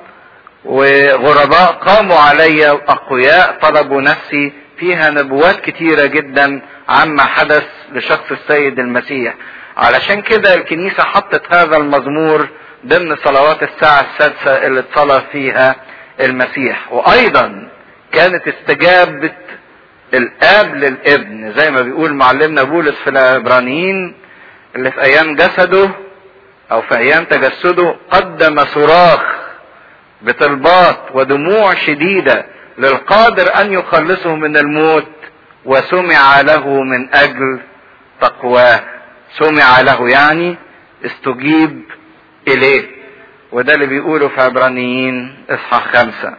وغرباء قاموا علي اقوياء طلبوا نفسي فيها نبوات كتيرة جدا عما حدث لشخص السيد المسيح علشان كده الكنيسة حطت هذا المزمور ضمن صلوات الساعة السادسة اللي اتصلى فيها المسيح وايضا كانت استجابة الاب للابن زي ما بيقول معلمنا بولس في العبرانيين اللي في ايام جسده او في ايام تجسده قدم صراخ بطلبات ودموع شديدة للقادر ان يخلصه من الموت وسمع له من اجل تقواه سمع له يعني استجيب اليه وده اللي بيقوله في عبرانيين اصحاح خمسة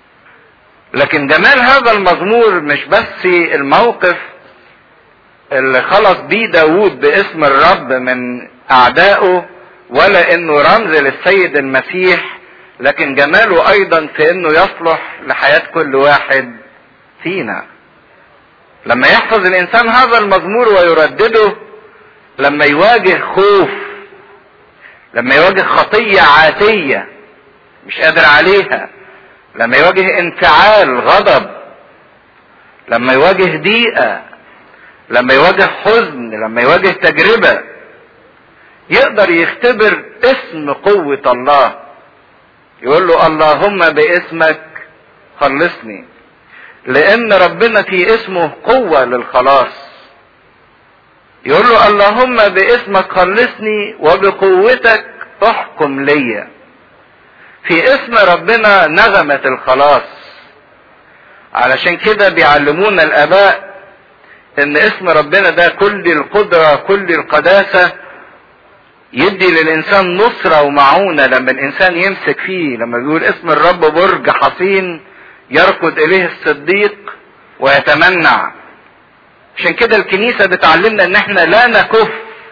لكن جمال هذا المزمور مش بس الموقف اللي خلص بيه داود باسم الرب من اعدائه ولا انه رمز للسيد المسيح لكن جماله ايضا في انه يصلح لحياة كل واحد فينا لما يحفظ الانسان هذا المزمور ويردده لما يواجه خوف لما يواجه خطية عاتية مش قادر عليها لما يواجه انفعال غضب لما يواجه ضيقة لما يواجه حزن لما يواجه تجربة يقدر يختبر اسم قوة الله يقول له اللهم باسمك خلصني لان ربنا في اسمه قوة للخلاص يقول له اللهم باسمك خلصني وبقوتك احكم ليا في اسم ربنا نغمة الخلاص علشان كده بيعلمونا الاباء ان اسم ربنا ده كل القدرة كل القداسة يدي للانسان نصرة ومعونة لما الانسان يمسك فيه لما بيقول اسم الرب برج حصين يركض اليه الصديق ويتمنع عشان كده الكنيسة بتعلمنا ان احنا لا نكف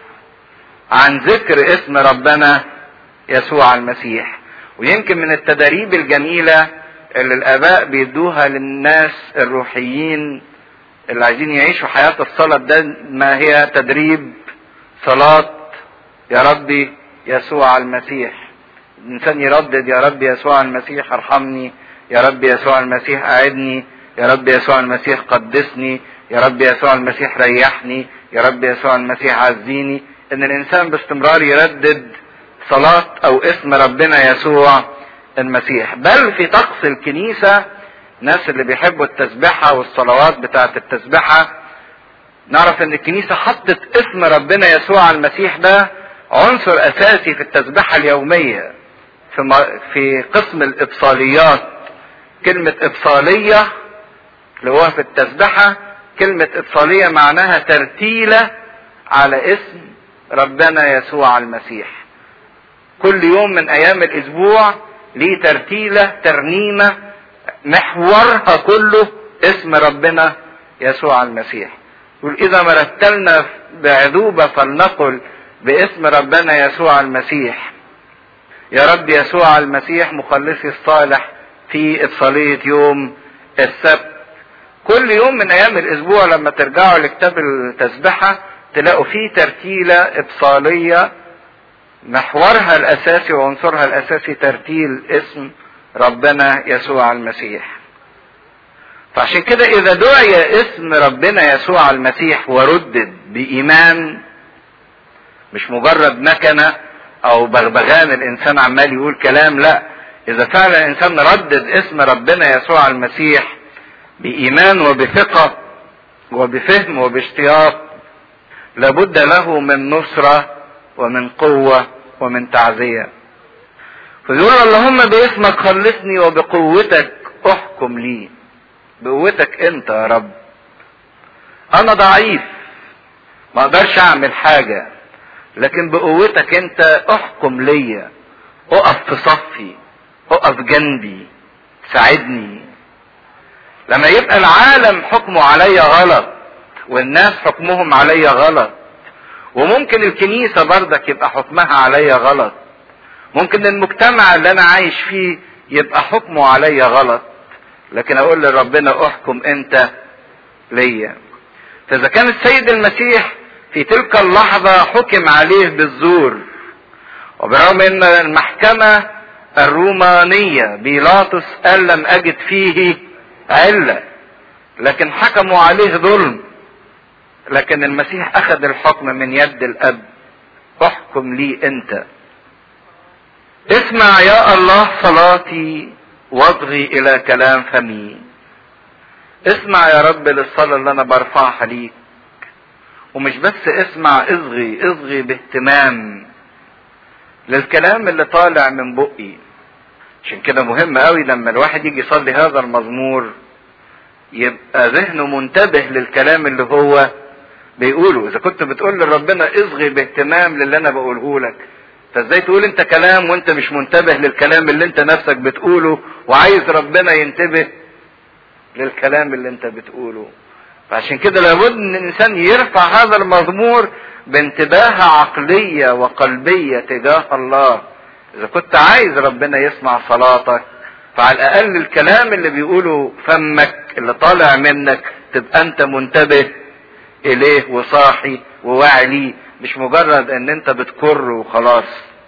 عن ذكر اسم ربنا يسوع المسيح ويمكن من التدريب الجميلة اللي الاباء بيدوها للناس الروحيين اللي عايزين يعيشوا حياة الصلاة ده ما هي تدريب صلاة يا ربي يسوع المسيح الانسان يردد يا رب يسوع المسيح ارحمني يا رب يسوع المسيح اعدني يا رب يسوع المسيح قدسني يا رب يسوع المسيح ريحني يا رب يسوع المسيح عزيني ان الانسان باستمرار يردد صلاة او اسم ربنا يسوع المسيح بل في طقس الكنيسة الناس اللي بيحبوا التسبحة والصلوات بتاعة التسبحة نعرف ان الكنيسة حطت اسم ربنا يسوع المسيح ده عنصر اساسي في التسبحة اليومية في, في قسم الابصاليات كلمة ابصالية اللي هو في التسبحة كلمة ابصالية معناها ترتيلة على اسم ربنا يسوع المسيح كل يوم من ايام الاسبوع ليه ترتيلة ترنيمة محورها كله اسم ربنا يسوع المسيح يقول اذا ما رتلنا بعذوبة فلنقل باسم ربنا يسوع المسيح يا رب يسوع المسيح مخلصي الصالح في ابصالية يوم السبت كل يوم من ايام الاسبوع لما ترجعوا لكتاب التسبحة تلاقوا فيه ترتيلة ابصالية محورها الاساسي وعنصرها الاساسي ترتيل اسم ربنا يسوع المسيح فعشان كده اذا دعي اسم ربنا يسوع المسيح وردد بايمان مش مجرد مكنة او بغبغان الانسان عمال يقول كلام لا اذا فعلا الانسان ردد اسم ربنا يسوع المسيح بايمان وبثقة وبفهم وباشتياق لابد له من نصرة ومن قوة ومن تعزية فيقول اللهم باسمك خلصني وبقوتك احكم لي بقوتك انت يا رب انا ضعيف ما اقدرش اعمل حاجة لكن بقوتك انت احكم ليا اقف في صفي اقف جنبي ساعدني لما يبقى العالم حكمه عليا غلط والناس حكمهم عليا غلط وممكن الكنيسة برضك يبقى حكمها عليا غلط ممكن المجتمع اللي انا عايش فيه يبقى حكمه عليا غلط لكن اقول لربنا احكم انت ليا فاذا كان السيد المسيح في تلك اللحظة حكم عليه بالزور وبرغم ان المحكمة الرومانية بيلاطس قال لم اجد فيه علة لكن حكموا عليه ظلم لكن المسيح اخذ الحكم من يد الاب احكم لي انت اسمع يا الله صلاتي واصغي الى كلام فمي اسمع يا رب للصلاة اللي انا برفعها ليك ومش بس اسمع اصغي اصغي باهتمام للكلام اللي طالع من بقي عشان كده مهم قوي لما الواحد يجي يصلي هذا المزمور يبقى ذهنه منتبه للكلام اللي هو بيقوله اذا كنت بتقول لربنا اصغي باهتمام للي انا بقوله لك فازاي تقول انت كلام وانت مش منتبه للكلام اللي انت نفسك بتقوله وعايز ربنا ينتبه للكلام اللي انت بتقوله فعشان كده لابد ان الانسان يرفع هذا المزمور بانتباه عقلية وقلبية تجاه الله اذا كنت عايز ربنا يسمع صلاتك فعلى الاقل الكلام اللي بيقوله فمك اللي طالع منك تبقى انت منتبه اليه وصاحي وواعي ليه مش مجرد ان انت بتكر وخلاص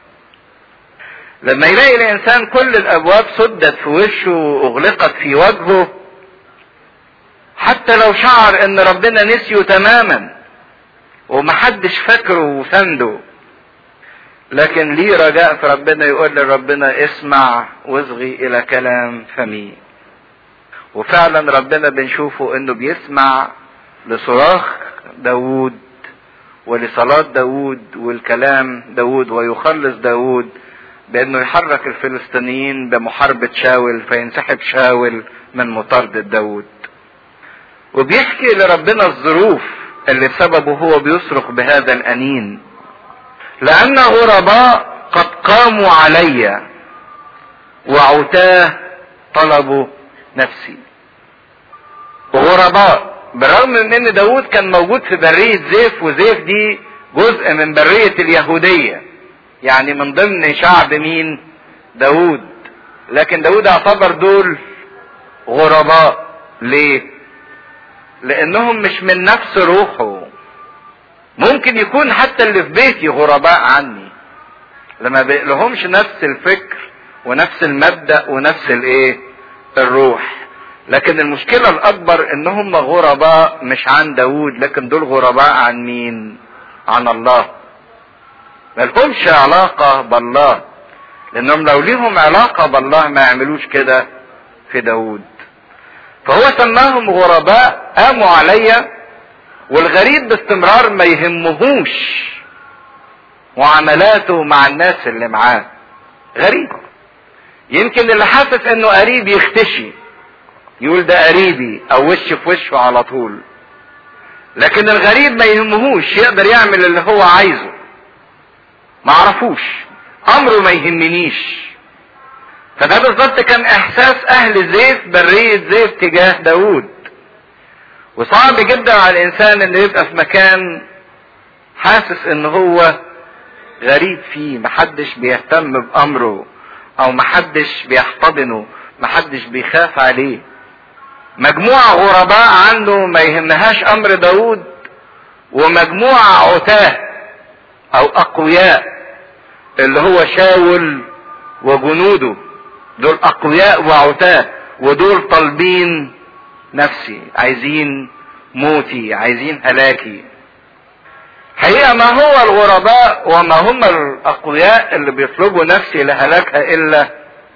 لما يلاقي الانسان كل الابواب سدت في وشه واغلقت في وجهه حتى لو شعر ان ربنا نسيه تماما ومحدش فاكره وسنده لكن ليه رجاء في ربنا يقول لربنا اسمع واصغي الى كلام فمي وفعلا ربنا بنشوفه انه بيسمع لصراخ داود ولصلاة داود والكلام داود ويخلص داود بانه يحرك الفلسطينيين بمحاربة شاول فينسحب شاول من مطاردة داود وبيحكي لربنا الظروف اللي بسببه هو بيصرخ بهذا الانين لان غرباء قد قاموا علي وعتاه طلبوا نفسي غرباء بالرغم من ان داود كان موجود في برية زيف وزيف دي جزء من برية اليهودية يعني من ضمن شعب مين داود لكن داود اعتبر دول غرباء ليه لانهم مش من نفس روحه ممكن يكون حتى اللي في بيتي غرباء عني لما بيقلهمش نفس الفكر ونفس المبدأ ونفس الايه الروح لكن المشكلة الاكبر ان هم غرباء مش عن داود لكن دول غرباء عن مين عن الله ملهمش علاقة بالله لانهم لو ليهم علاقة بالله ما يعملوش كده في داود فهو سماهم غرباء قاموا عليا والغريب باستمرار ما يهمهوش معاملاته مع الناس اللي معاه غريب يمكن اللي حاسس انه قريب يختشي يقول ده قريبي او وش في وشه على طول لكن الغريب ما يهمهوش يقدر يعمل اللي هو عايزه ما عرفوش امره ما يهمنيش فده بالظبط كان احساس اهل زيف برية زيف تجاه داود وصعب جدا على الانسان انه يبقى في مكان حاسس ان هو غريب فيه محدش بيهتم بامره او محدش بيحتضنه محدش بيخاف عليه مجموعة غرباء عنده ما يهمهاش امر داود ومجموعة عتاه او اقوياء اللي هو شاول وجنوده دول اقوياء وعتاه ودول طالبين نفسي عايزين موتي عايزين هلاكي حقيقة ما هو الغرباء وما هم الأقوياء اللي بيطلبوا نفسي لهلاكها إلا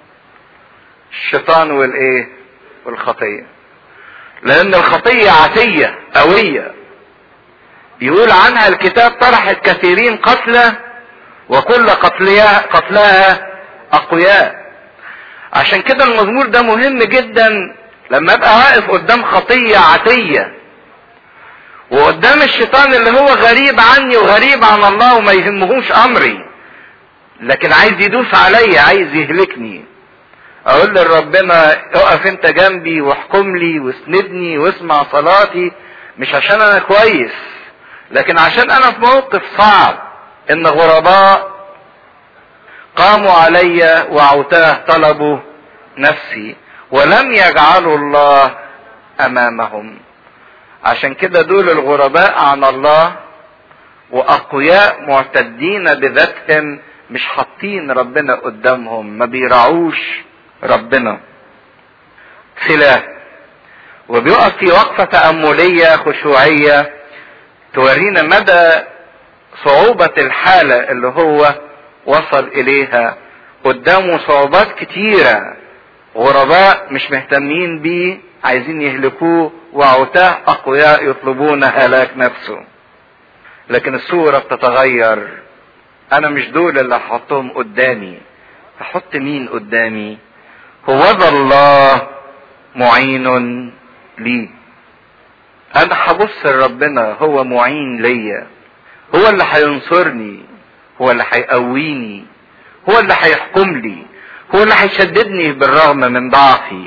الشيطان والإيه؟ والخطية. لأن الخطية عتية قوية. يقول عنها الكتاب طرحت كثيرين قتلى وكل قتلها قتلها أقوياء. عشان كده المزمور ده مهم جدا لما ابقى واقف قدام خطية عتية وقدام الشيطان اللي هو غريب عني وغريب عن الله وما يهمهوش امري لكن عايز يدوس عليا عايز يهلكني اقول لربنا اقف انت جنبي واحكم لي واسندني واسمع صلاتي مش عشان انا كويس لكن عشان انا في موقف صعب ان غرباء قاموا علي وعتاه طلبوا نفسي ولم يجعلوا الله امامهم عشان كده دول الغرباء عن الله واقوياء معتدين بذاتهم مش حاطين ربنا قدامهم ما بيراعوش ربنا سلاح وبيقف في وقفة تأملية خشوعية تورينا مدى صعوبة الحالة اللي هو وصل إليها قدامه صعوبات كتيرة غرباء مش مهتمين بيه عايزين يهلكوه وعتاه اقوياء يطلبون هلاك نفسه لكن الصورة بتتغير انا مش دول اللي هحطهم قدامي هحط مين قدامي هو ذا الله معين لي انا هبص لربنا هو معين ليا هو اللي هينصرني هو اللي هيقويني هو اللي هيحكم لي هو اللي هيشددني بالرغم من ضعفي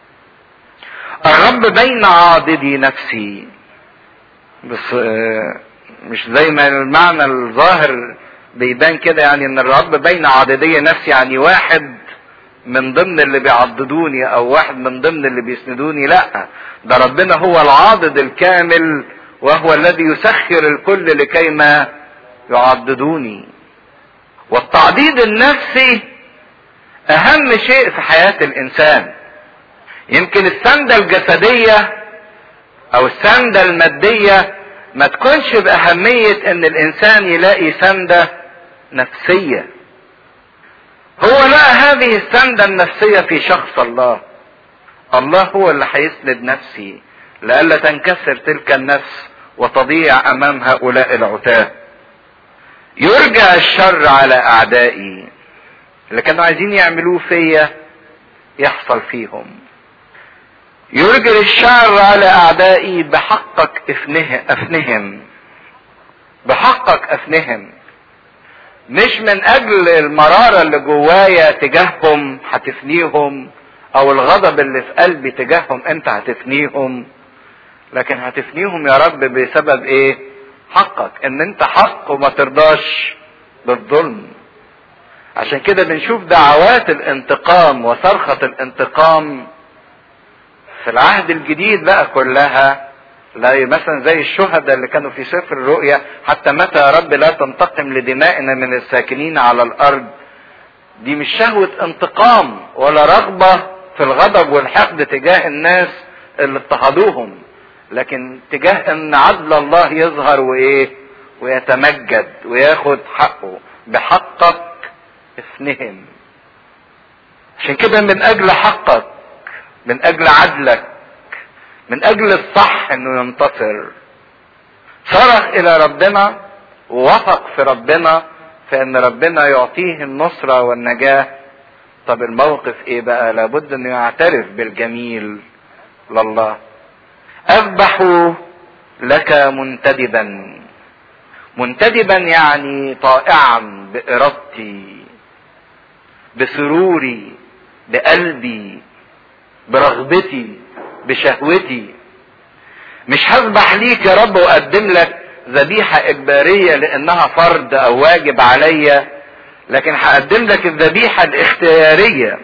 الرب بين عاضدي نفسي بس مش زي ما المعنى الظاهر بيبان كده يعني ان الرب بين عاضدي نفسي يعني واحد من ضمن اللي بيعضدوني او واحد من ضمن اللي بيسندوني لا ده ربنا هو العاضد الكامل وهو الذي يسخر الكل لكيما يعضدوني والتعضيد النفسي اهم شيء في حياة الانسان يمكن السندة الجسدية او السندة المادية ما تكونش باهمية ان الانسان يلاقي سندة نفسية هو لقى هذه السندة النفسية في شخص الله الله هو اللي هيسند نفسي لئلا تنكسر تلك النفس وتضيع امام هؤلاء العتاه يرجع الشر على اعدائي اللي كانوا عايزين يعملوه فيا يحصل فيهم يرجع الشر على اعدائي بحقك افنه افنهم بحقك افنهم مش من اجل المرارة اللي جوايا تجاههم هتفنيهم او الغضب اللي في قلبي تجاههم انت هتفنيهم لكن هتفنيهم يا رب بسبب ايه حقك ان انت حق وما ترضاش بالظلم عشان كده بنشوف دعوات الانتقام وصرخة الانتقام في العهد الجديد بقى كلها لا مثلا زي الشهداء اللي كانوا في سفر الرؤيا حتى متى يا رب لا تنتقم لدمائنا من الساكنين على الارض دي مش شهوة انتقام ولا رغبة في الغضب والحقد تجاه الناس اللي اضطهدوهم لكن تجاه ان عدل الله يظهر وايه ويتمجد وياخد حقه بحقك افنهم عشان كده من اجل حقك من اجل عدلك من اجل الصح انه ينتصر صرخ الى ربنا ووثق في ربنا فان ربنا يعطيه النصرة والنجاة طب الموقف ايه بقى لابد انه يعترف بالجميل لله اذبح لك منتدبا منتدبا يعني طائعا بارادتي بسروري بقلبي برغبتي بشهوتي مش هذبح ليك يا رب واقدم لك ذبيحة اجبارية لانها فرض او واجب عليا لكن هقدم لك الذبيحة الاختيارية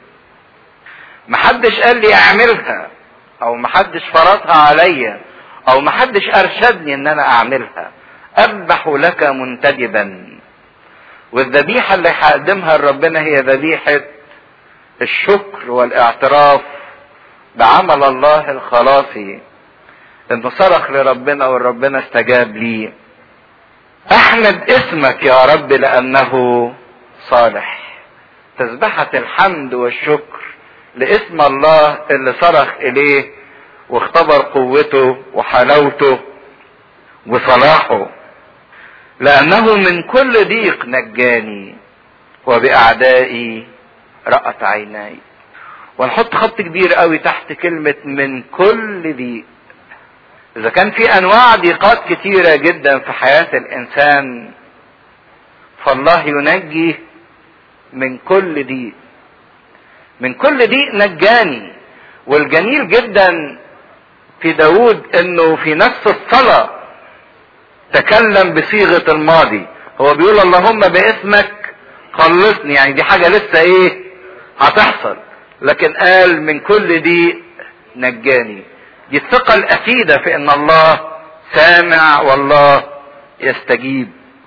محدش قال لي اعملها او محدش فرضها عليا او محدش ارشدني ان انا اعملها اذبح لك منتدبا والذبيحة اللي هقدمها لربنا هي ذبيحة الشكر والاعتراف بعمل الله الخلاصي انه صرخ لربنا وربنا استجاب لي احمد اسمك يا رب لانه صالح تسبحة الحمد والشكر لاسم الله اللي صرخ اليه واختبر قوته وحلاوته وصلاحه لانه من كل ضيق نجاني وباعدائي رأت عيناي ونحط خط كبير قوي تحت كلمة من كل ضيق اذا كان في انواع ضيقات كتيرة جدا في حياة الانسان فالله ينجي من كل ضيق من كل ضيق نجاني والجميل جدا في داود انه في نفس الصلاة تكلم بصيغة الماضي هو بيقول اللهم باسمك خلصني يعني دي حاجة لسه ايه هتحصل لكن قال من كل ضيق نجاني دي الثقة الأكيدة في أن الله سامع والله يستجيب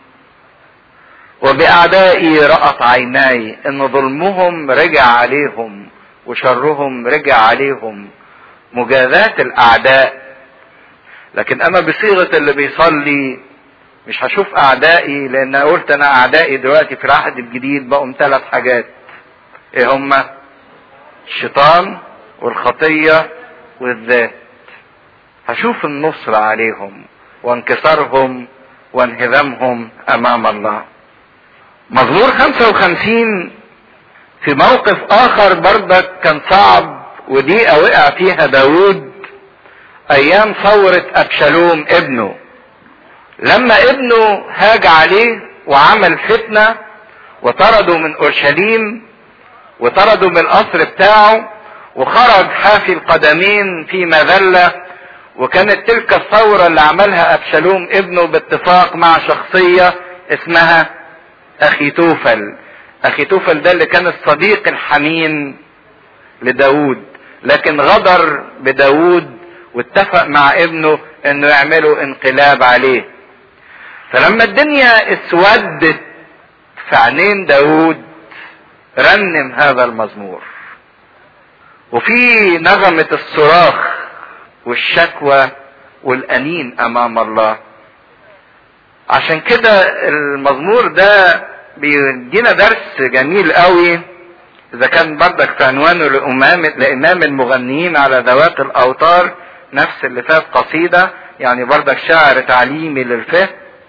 وبأعدائي رأت عيناي أن ظلمهم رجع عليهم وشرهم رجع عليهم مجازاة الأعداء لكن أما بصيغة اللي بيصلي مش هشوف أعدائي لأن قلت أنا أعدائي دلوقتي في العهد الجديد بقوا ثلاث حاجات إيه هما؟ الشيطان والخطية والذات هشوف النصر عليهم وانكسارهم وانهزامهم امام الله مزمور 55 في موقف اخر بردك كان صعب ودقيقة وقع فيها داود ايام ثورة ابشالوم ابنه لما ابنه هاج عليه وعمل فتنة وطرده من اورشليم وطردوا من القصر بتاعه وخرج حافي القدمين في مذلة وكانت تلك الثورة اللي عملها أبشالوم ابنه باتفاق مع شخصية اسمها أخي توفل اخيتوفل ده اللي كان الصديق الحميم لداود لكن غدر بداود واتفق مع ابنه انه يعملوا انقلاب عليه فلما الدنيا اسودت في عينين داود رنم هذا المزمور وفي نغمة الصراخ والشكوى والأنين أمام الله عشان كده المزمور ده بيدينا درس جميل قوي إذا كان بردك في عنوانه لأمام لإمام المغنيين على ذوات الأوتار نفس اللي فات قصيدة يعني بردك شعر تعليمي للفهم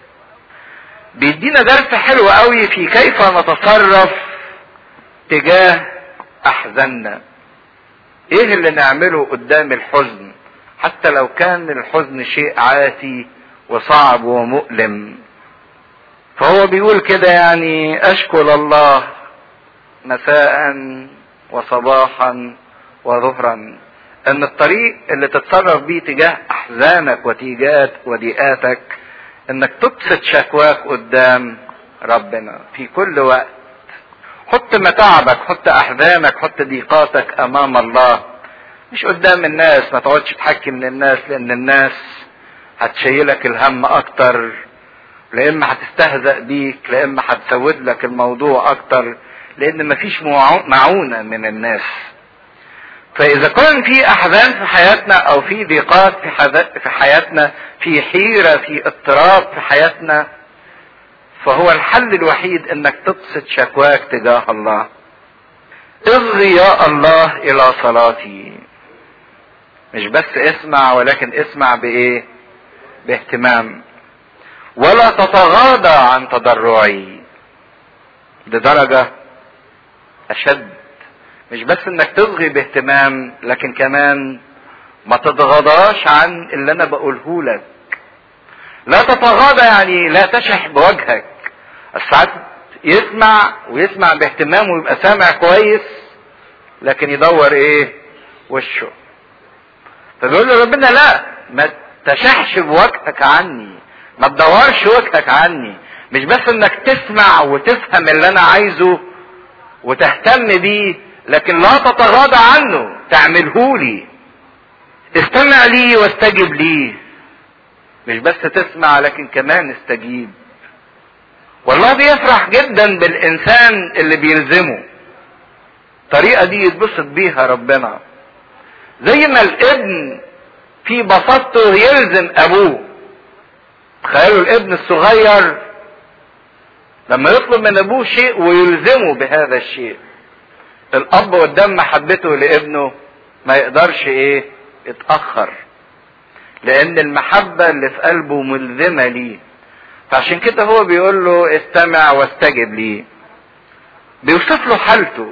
بيدينا درس حلو قوي في كيف نتصرف تجاه احزاننا ايه اللي نعمله قدام الحزن حتى لو كان الحزن شيء عاتي وصعب ومؤلم فهو بيقول كده يعني اشكر الله مساء وصباحا وظهرا ان الطريق اللي تتصرف بيه تجاه احزانك وتيجات وضيقاتك انك تبسط شكواك قدام ربنا في كل وقت حط متاعبك حط احزانك حط ضيقاتك امام الله مش قدام الناس ما تقعدش تحكي من الناس لان الناس هتشيلك الهم اكتر لا اما هتستهزأ بيك لا اما هتسود لك الموضوع اكتر لان مفيش معونة من الناس فاذا كان في احزان في حياتنا او في ضيقات في, في حياتنا في حيرة في اضطراب في حياتنا فهو الحل الوحيد انك تبسط شكواك تجاه الله اصغي يا الله الى صلاتي مش بس اسمع ولكن اسمع بايه باهتمام ولا تتغاضى عن تضرعي لدرجة اشد مش بس انك تصغي باهتمام لكن كمان ما تتغاضاش عن اللي انا بقوله لك لا تتغاضى يعني لا تشح بوجهك ساعات يسمع ويسمع باهتمام ويبقى سامع كويس لكن يدور ايه وشه فبيقول له ربنا لا ما تشحش بوجهك عني ما تدورش وجهك عني مش بس انك تسمع وتفهم اللي انا عايزه وتهتم بيه لكن لا تتغاضى عنه تعمله لي استمع لي واستجب لي مش بس تسمع لكن كمان استجيب والله بيفرح جدا بالانسان اللي بيلزمه الطريقه دي يتبسط بيها ربنا زي ما الابن في بساطته يلزم ابوه تخيلوا الابن الصغير لما يطلب من ابوه شيء ويلزمه بهذا الشيء الاب قدام محبته لابنه ما يقدرش ايه يتاخر لان المحبه اللي في قلبه ملزمه ليه فعشان كده هو بيقول له استمع واستجب لي بيوصف له حالته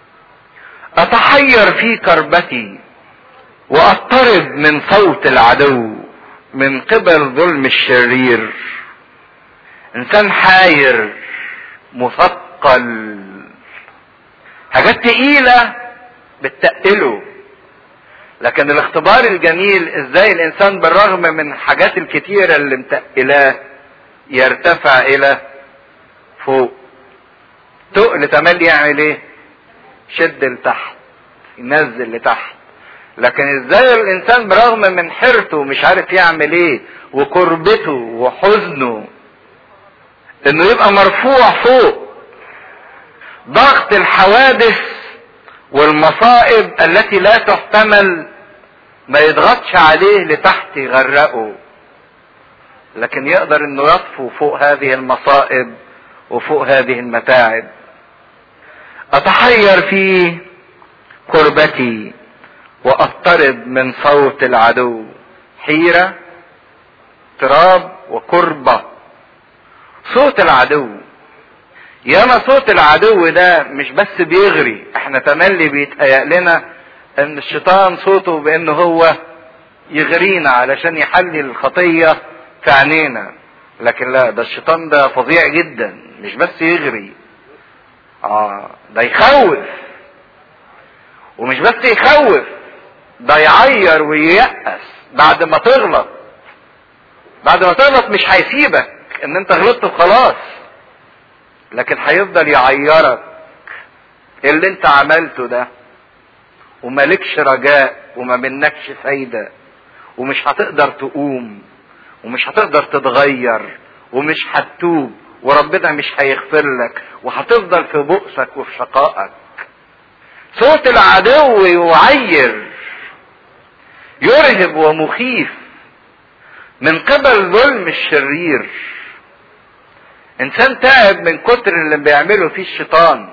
اتحير في كربتي واضطرب من صوت العدو من قبل ظلم الشرير انسان حاير مثقل حاجات تقيلة بتقله لكن الاختبار الجميل ازاي الانسان بالرغم من الحاجات الكتيرة اللي متقلاه يرتفع الى فوق تقل تملي يعمل ايه شد لتحت ينزل لتحت لكن ازاي الانسان برغم من حيرته مش عارف يعمل ايه وكربته وحزنه انه يبقى مرفوع فوق ضغط الحوادث والمصائب التي لا تحتمل ما يضغطش عليه لتحت يغرقه لكن يقدر انه يطفو فوق هذه المصائب وفوق هذه المتاعب اتحير في كربتي واضطرب من صوت العدو حيرة اضطراب وكربة صوت العدو ياما صوت العدو ده مش بس بيغري احنا تملي بيتهيأ لنا ان الشيطان صوته بانه هو يغرينا علشان يحلي الخطية في عينينا لكن لا ده الشيطان ده فظيع جدا مش بس يغري اه ده يخوف ومش بس يخوف ده يعير وييأس بعد ما تغلط بعد ما تغلط مش هيسيبك ان انت غلطت وخلاص لكن هيفضل يعيرك اللي انت عملته ده ومالكش رجاء وما منكش فايدة ومش هتقدر تقوم ومش هتقدر تتغير ومش هتتوب وربنا مش هيغفر لك وهتفضل في بؤسك وفي شقائك صوت العدو يعير يرهب ومخيف من قبل ظلم الشرير انسان تعب من كتر اللي بيعمله فيه الشيطان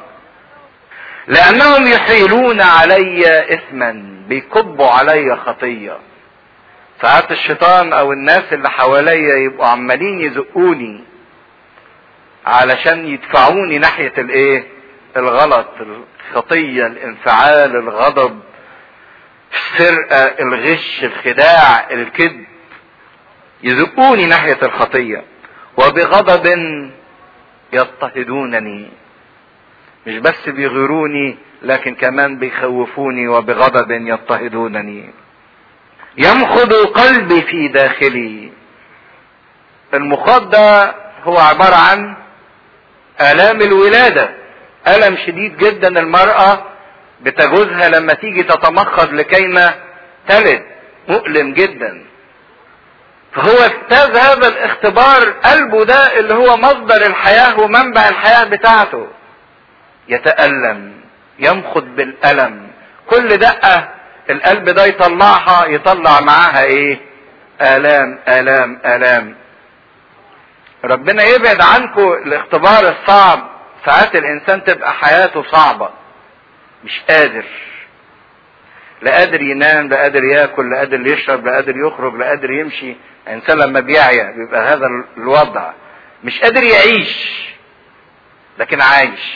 لانهم يحيلون علي اثما بيكبوا علي خطيه ساعات الشيطان او الناس اللي حواليا يبقوا عمالين يزقوني علشان يدفعوني ناحيه الايه الغلط الخطيه الانفعال الغضب السرقه الغش الخداع الكذب يزقوني ناحيه الخطيه وبغضب يضطهدونني مش بس بيغيروني لكن كمان بيخوفوني وبغضب يضطهدونني يمخض قلبي في داخلي المخاض ده هو عبارة عن آلام الولادة ألم شديد جدا المرأة بتجوزها لما تيجي تتمخض لكيما تلد مؤلم جدا فهو اجتاز هذا الاختبار قلبه ده اللي هو مصدر الحياة ومنبع الحياة بتاعته يتألم يمخض بالألم كل دقة القلب ده يطلعها يطلع معاها ايه آلام آلام آلام ربنا يبعد عنكم الاختبار الصعب ساعات الانسان تبقى حياته صعبة مش قادر لا قادر ينام لا قادر ياكل لا قادر يشرب لا قادر يخرج لا قادر يمشي الانسان لما بيعيا بيبقى هذا الوضع مش قادر يعيش لكن عايش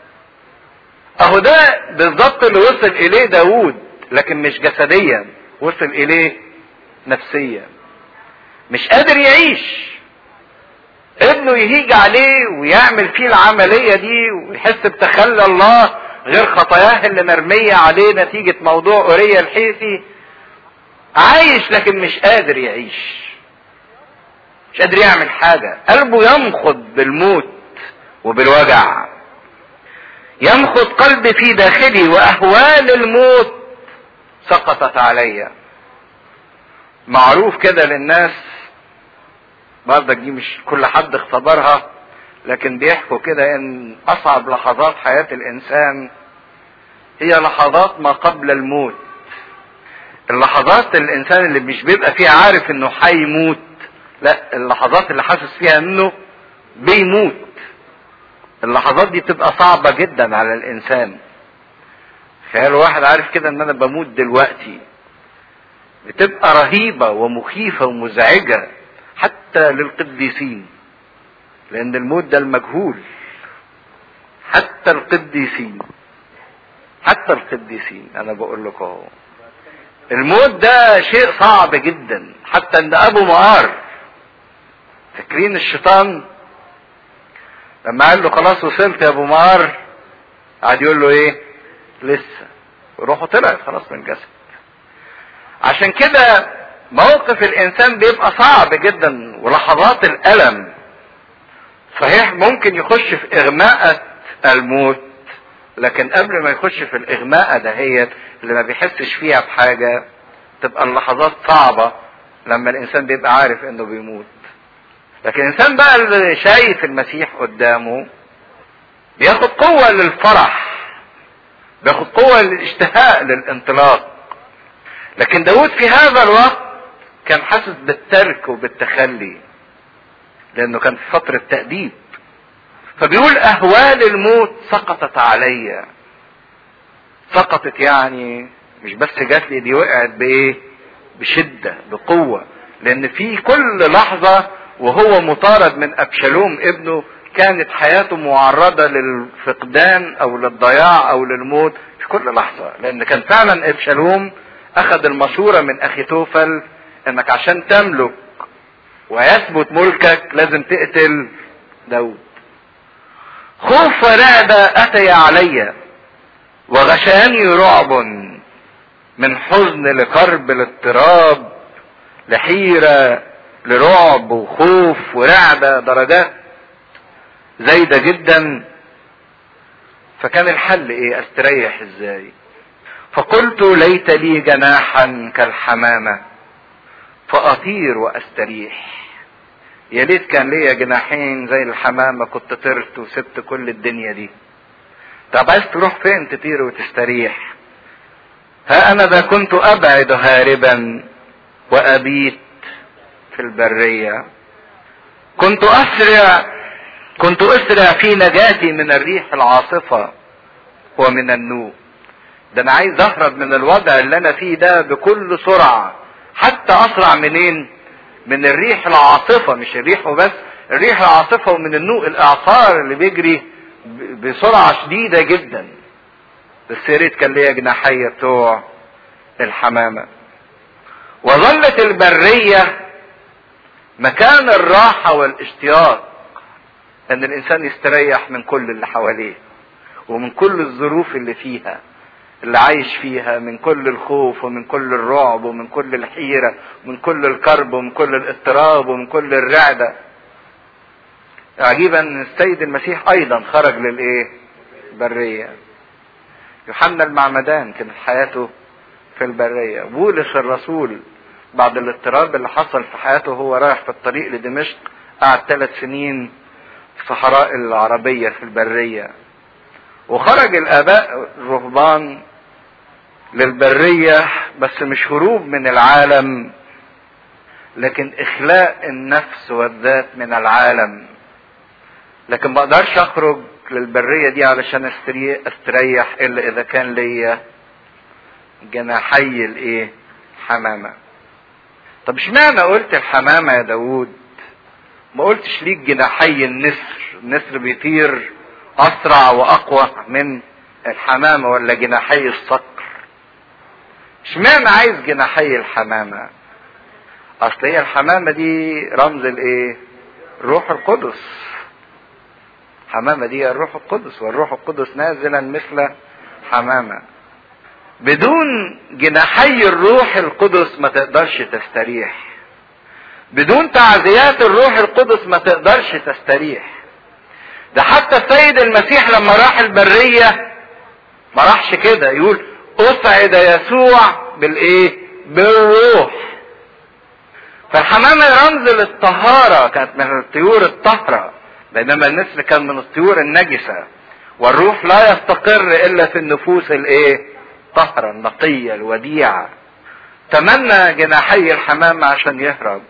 اهو ده بالظبط اللي وصل اليه داوود لكن مش جسديا وصل اليه نفسيا مش قادر يعيش ابنه يهيج عليه ويعمل فيه العملية دي ويحس بتخلى الله غير خطاياه اللي مرمية عليه نتيجة موضوع أوريا الحيثي عايش لكن مش قادر يعيش مش قادر يعمل حاجة قلبه ينخض بالموت وبالوجع ينخض قلبي في داخلي وأهوال الموت سقطت علي معروف كده للناس برضك دي مش كل حد اختبرها لكن بيحكوا كده ان اصعب لحظات حياة الانسان هي لحظات ما قبل الموت اللحظات الانسان اللي مش بيبقى فيها عارف انه هيموت لا اللحظات اللي حاسس فيها انه بيموت اللحظات دي بتبقى صعبة جدا على الانسان تخيل واحد عارف كده ان انا بموت دلوقتي بتبقى رهيبة ومخيفة ومزعجة حتى للقديسين لان الموت ده المجهول حتى القديسين حتى القديسين انا بقول لكم اهو الموت ده شيء صعب جدا حتى ان ابو مقار فاكرين الشيطان لما قال له خلاص وصلت يا ابو مقار قعد يقول له ايه لسه روحه طلعت خلاص من الجسد عشان كده موقف الانسان بيبقى صعب جدا ولحظات الالم صحيح ممكن يخش في اغماءة الموت لكن قبل ما يخش في الاغماءة دهيت اللي ما بيحسش فيها بحاجة تبقى اللحظات صعبة لما الانسان بيبقى عارف انه بيموت لكن الانسان بقى اللي شايف المسيح قدامه بياخد قوة للفرح بياخد قوة للاشتهاء للانطلاق لكن داود في هذا الوقت كان حاسس بالترك وبالتخلي لانه كان في فترة تأديب فبيقول اهوال الموت سقطت عليا سقطت يعني مش بس جات لي دي وقعت بايه بشدة بقوة لان في كل لحظة وهو مطارد من ابشالوم ابنه كانت حياته معرضة للفقدان او للضياع او للموت في كل لحظة لان كان فعلا ابشالوم اخذ المشورة من اخي توفل انك عشان تملك ويثبت ملكك لازم تقتل داود خوف ورعب اتي علي وغشاني رعب من حزن لكرب لاضطراب لحيرة لرعب وخوف ورعبة درجات زايدة جدا فكان الحل ايه استريح ازاي فقلت ليت لي جناحا كالحمامة فأطير وأستريح يا ليت كان ليا جناحين زي الحمامة كنت طرت وسبت كل الدنيا دي طب عايز تروح فين تطير وتستريح ها أنا ذا كنت أبعد هاربا وأبيت في البرية كنت أسرع كنت أسرع في نجاتي من الريح العاصفة ومن النوء ده أنا عايز أهرب من الوضع اللي أنا فيه ده بكل سرعة حتى أسرع منين؟ من الريح العاصفة مش الريح وبس الريح العاصفة ومن النوء الإعصار اللي بيجري بسرعة شديدة جدا بس يا ريت كان ليا جناحية بتوع الحمامة وظلت البرية مكان الراحة والاشتياق ان الانسان يستريح من كل اللي حواليه ومن كل الظروف اللي فيها اللي عايش فيها من كل الخوف ومن كل الرعب ومن كل الحيرة ومن كل الكرب ومن كل الاضطراب ومن كل الرعدة عجيبا ان السيد المسيح ايضا خرج للايه برية يوحنا المعمدان كانت حياته في البرية بولس الرسول بعد الاضطراب اللي حصل في حياته وهو رايح في الطريق لدمشق قعد ثلاث سنين في صحراء العربية في البرية وخرج الآباء الرهبان للبرية بس مش هروب من العالم لكن إخلاء النفس والذات من العالم لكن ما اقدرش اخرج للبرية دي علشان استريح الا اذا كان ليا جناحي الايه حمامة طب اشمعنى قلت الحمامة يا داوود ما قلتش ليك جناحي النسر النسر بيطير اسرع واقوى من الحمامة ولا جناحي الصقر اشمعنى عايز جناحي الحمامة اصل هي الحمامة دي رمز الايه روح القدس حمامة دي الروح القدس والروح القدس نازلا مثل حمامة بدون جناحي الروح القدس ما تقدرش تستريح بدون تعزيات الروح القدس ما تقدرش تستريح ده حتى السيد المسيح لما راح البرية ما راحش كده يقول اصعد يسوع بالايه بالروح فالحمامة رمز للطهارة كانت من الطيور الطهرة بينما النسر كان من الطيور النجسة والروح لا يستقر الا في النفوس الايه طهرة النقية الوديعة تمنى جناحي الحمامة عشان يهرب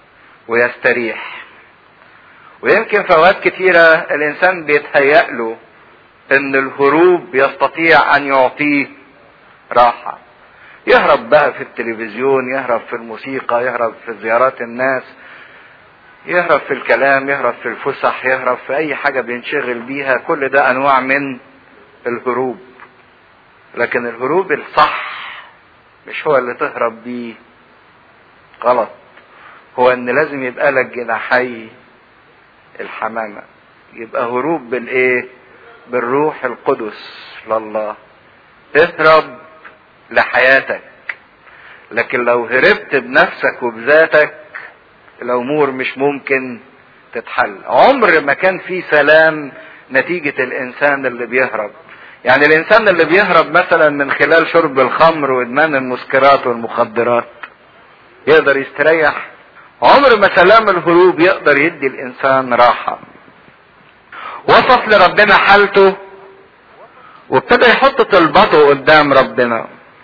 ويستريح ويمكن في اوقات كتيرة الانسان بيتهيأ له ان الهروب يستطيع ان يعطيه راحة يهرب بقى في التلفزيون يهرب في الموسيقى يهرب في زيارات الناس يهرب في الكلام يهرب في الفسح يهرب في اي حاجة بينشغل بيها كل ده انواع من الهروب لكن الهروب الصح مش هو اللي تهرب بيه غلط هو ان لازم يبقى لك جناحي الحمامة يبقى هروب بالايه بالروح القدس لله اهرب لحياتك لكن لو هربت بنفسك وبذاتك الامور مش ممكن تتحل عمر ما كان في سلام نتيجة الانسان اللي بيهرب يعني الانسان اللي بيهرب مثلا من خلال شرب الخمر وادمان المسكرات والمخدرات يقدر يستريح عمر ما سلام الهروب يقدر يدي الانسان راحة وصف لربنا حالته وابتدى يحط طلبته قدام ربنا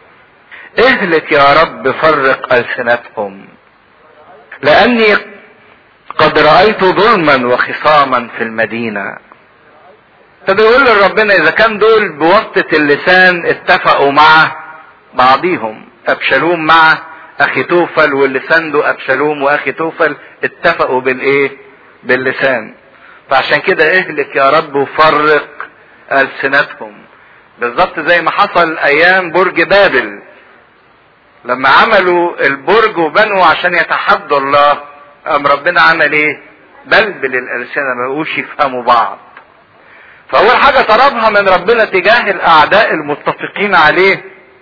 اهلك يا رب فرق السنتهم لاني قد رأيت ظلما وخصاما في المدينة ابتدى يقول لربنا اذا كان دول بواسطة اللسان اتفقوا مع بعضيهم ابشالوم مع اخي توفل واللي سنده ابشالوم واخي توفل اتفقوا بالايه باللسان فعشان كده اهلك يا رب وفرق السنتهم بالظبط زي ما حصل ايام برج بابل لما عملوا البرج وبنوا عشان يتحدوا الله قام ربنا عمل ايه بلبل الالسنه ما بقوش يفهموا بعض فاول حاجه طلبها من ربنا تجاه الاعداء المتفقين عليه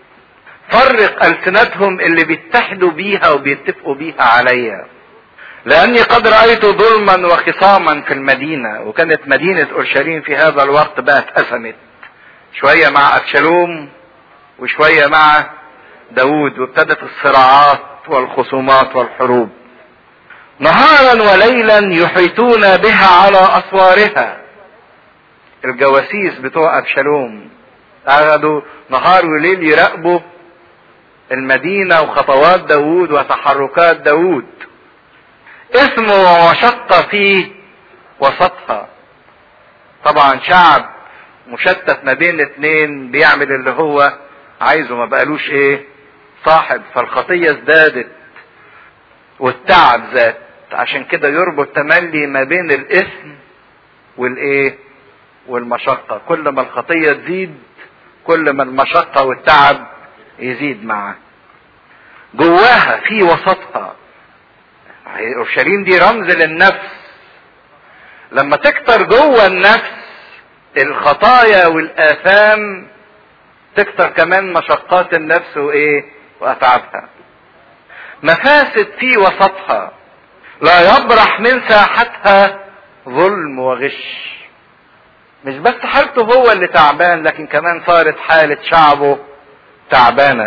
فرق السنتهم اللي بيتحدوا بيها وبيتفقوا بيها عليا لاني قد رايت ظلما وخصاما في المدينه وكانت مدينه اورشليم في هذا الوقت بقى اتقسمت شوية مع أبشالوم وشوية مع داود وابتدت الصراعات والخصومات والحروب نهارا وليلا يحيطون بها على أسوارها الجواسيس بتوع أبشالوم قعدوا نهار وليل يراقبوا المدينة وخطوات داود وتحركات داود اسم ومشقة في وسطها طبعا شعب مشتت ما بين اتنين بيعمل اللي هو عايزه ما بقالوش ايه صاحب فالخطية ازدادت والتعب زاد عشان كده يربط تملي ما بين الاثم والايه والمشقة كل ما الخطية تزيد كل ما المشقة والتعب يزيد معاه جواها في وسطها اورشليم دي رمز للنفس لما تكتر جوه النفس الخطايا والاثام تكتر كمان مشقات النفس وايه واتعابها مفاسد في وسطها لا يبرح من ساحتها ظلم وغش مش بس حالته هو اللي تعبان لكن كمان صارت حالة شعبه تعبانة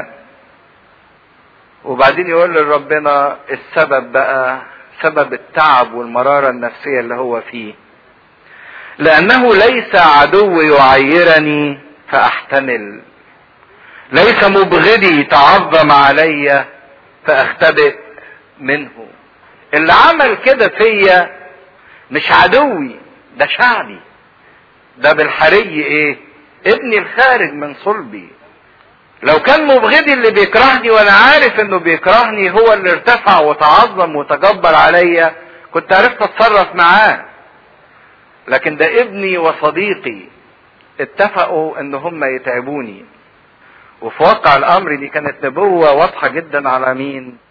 وبعدين يقول لربنا السبب بقى سبب التعب والمرارة النفسية اللي هو فيه لأنه ليس عدو يعيرني فأحتمل ليس مبغضي تعظم علي فأختبئ منه اللي عمل كده فيا مش عدوي ده شعبي ده بالحري ايه ابني الخارج من صلبي لو كان مبغضي اللي بيكرهني وانا عارف انه بيكرهني هو اللي ارتفع وتعظم وتجبر عليا كنت عرفت اتصرف معاه لكن ده ابني وصديقي اتفقوا ان هم يتعبوني وفي واقع الامر دي كانت نبوة واضحة جدا على مين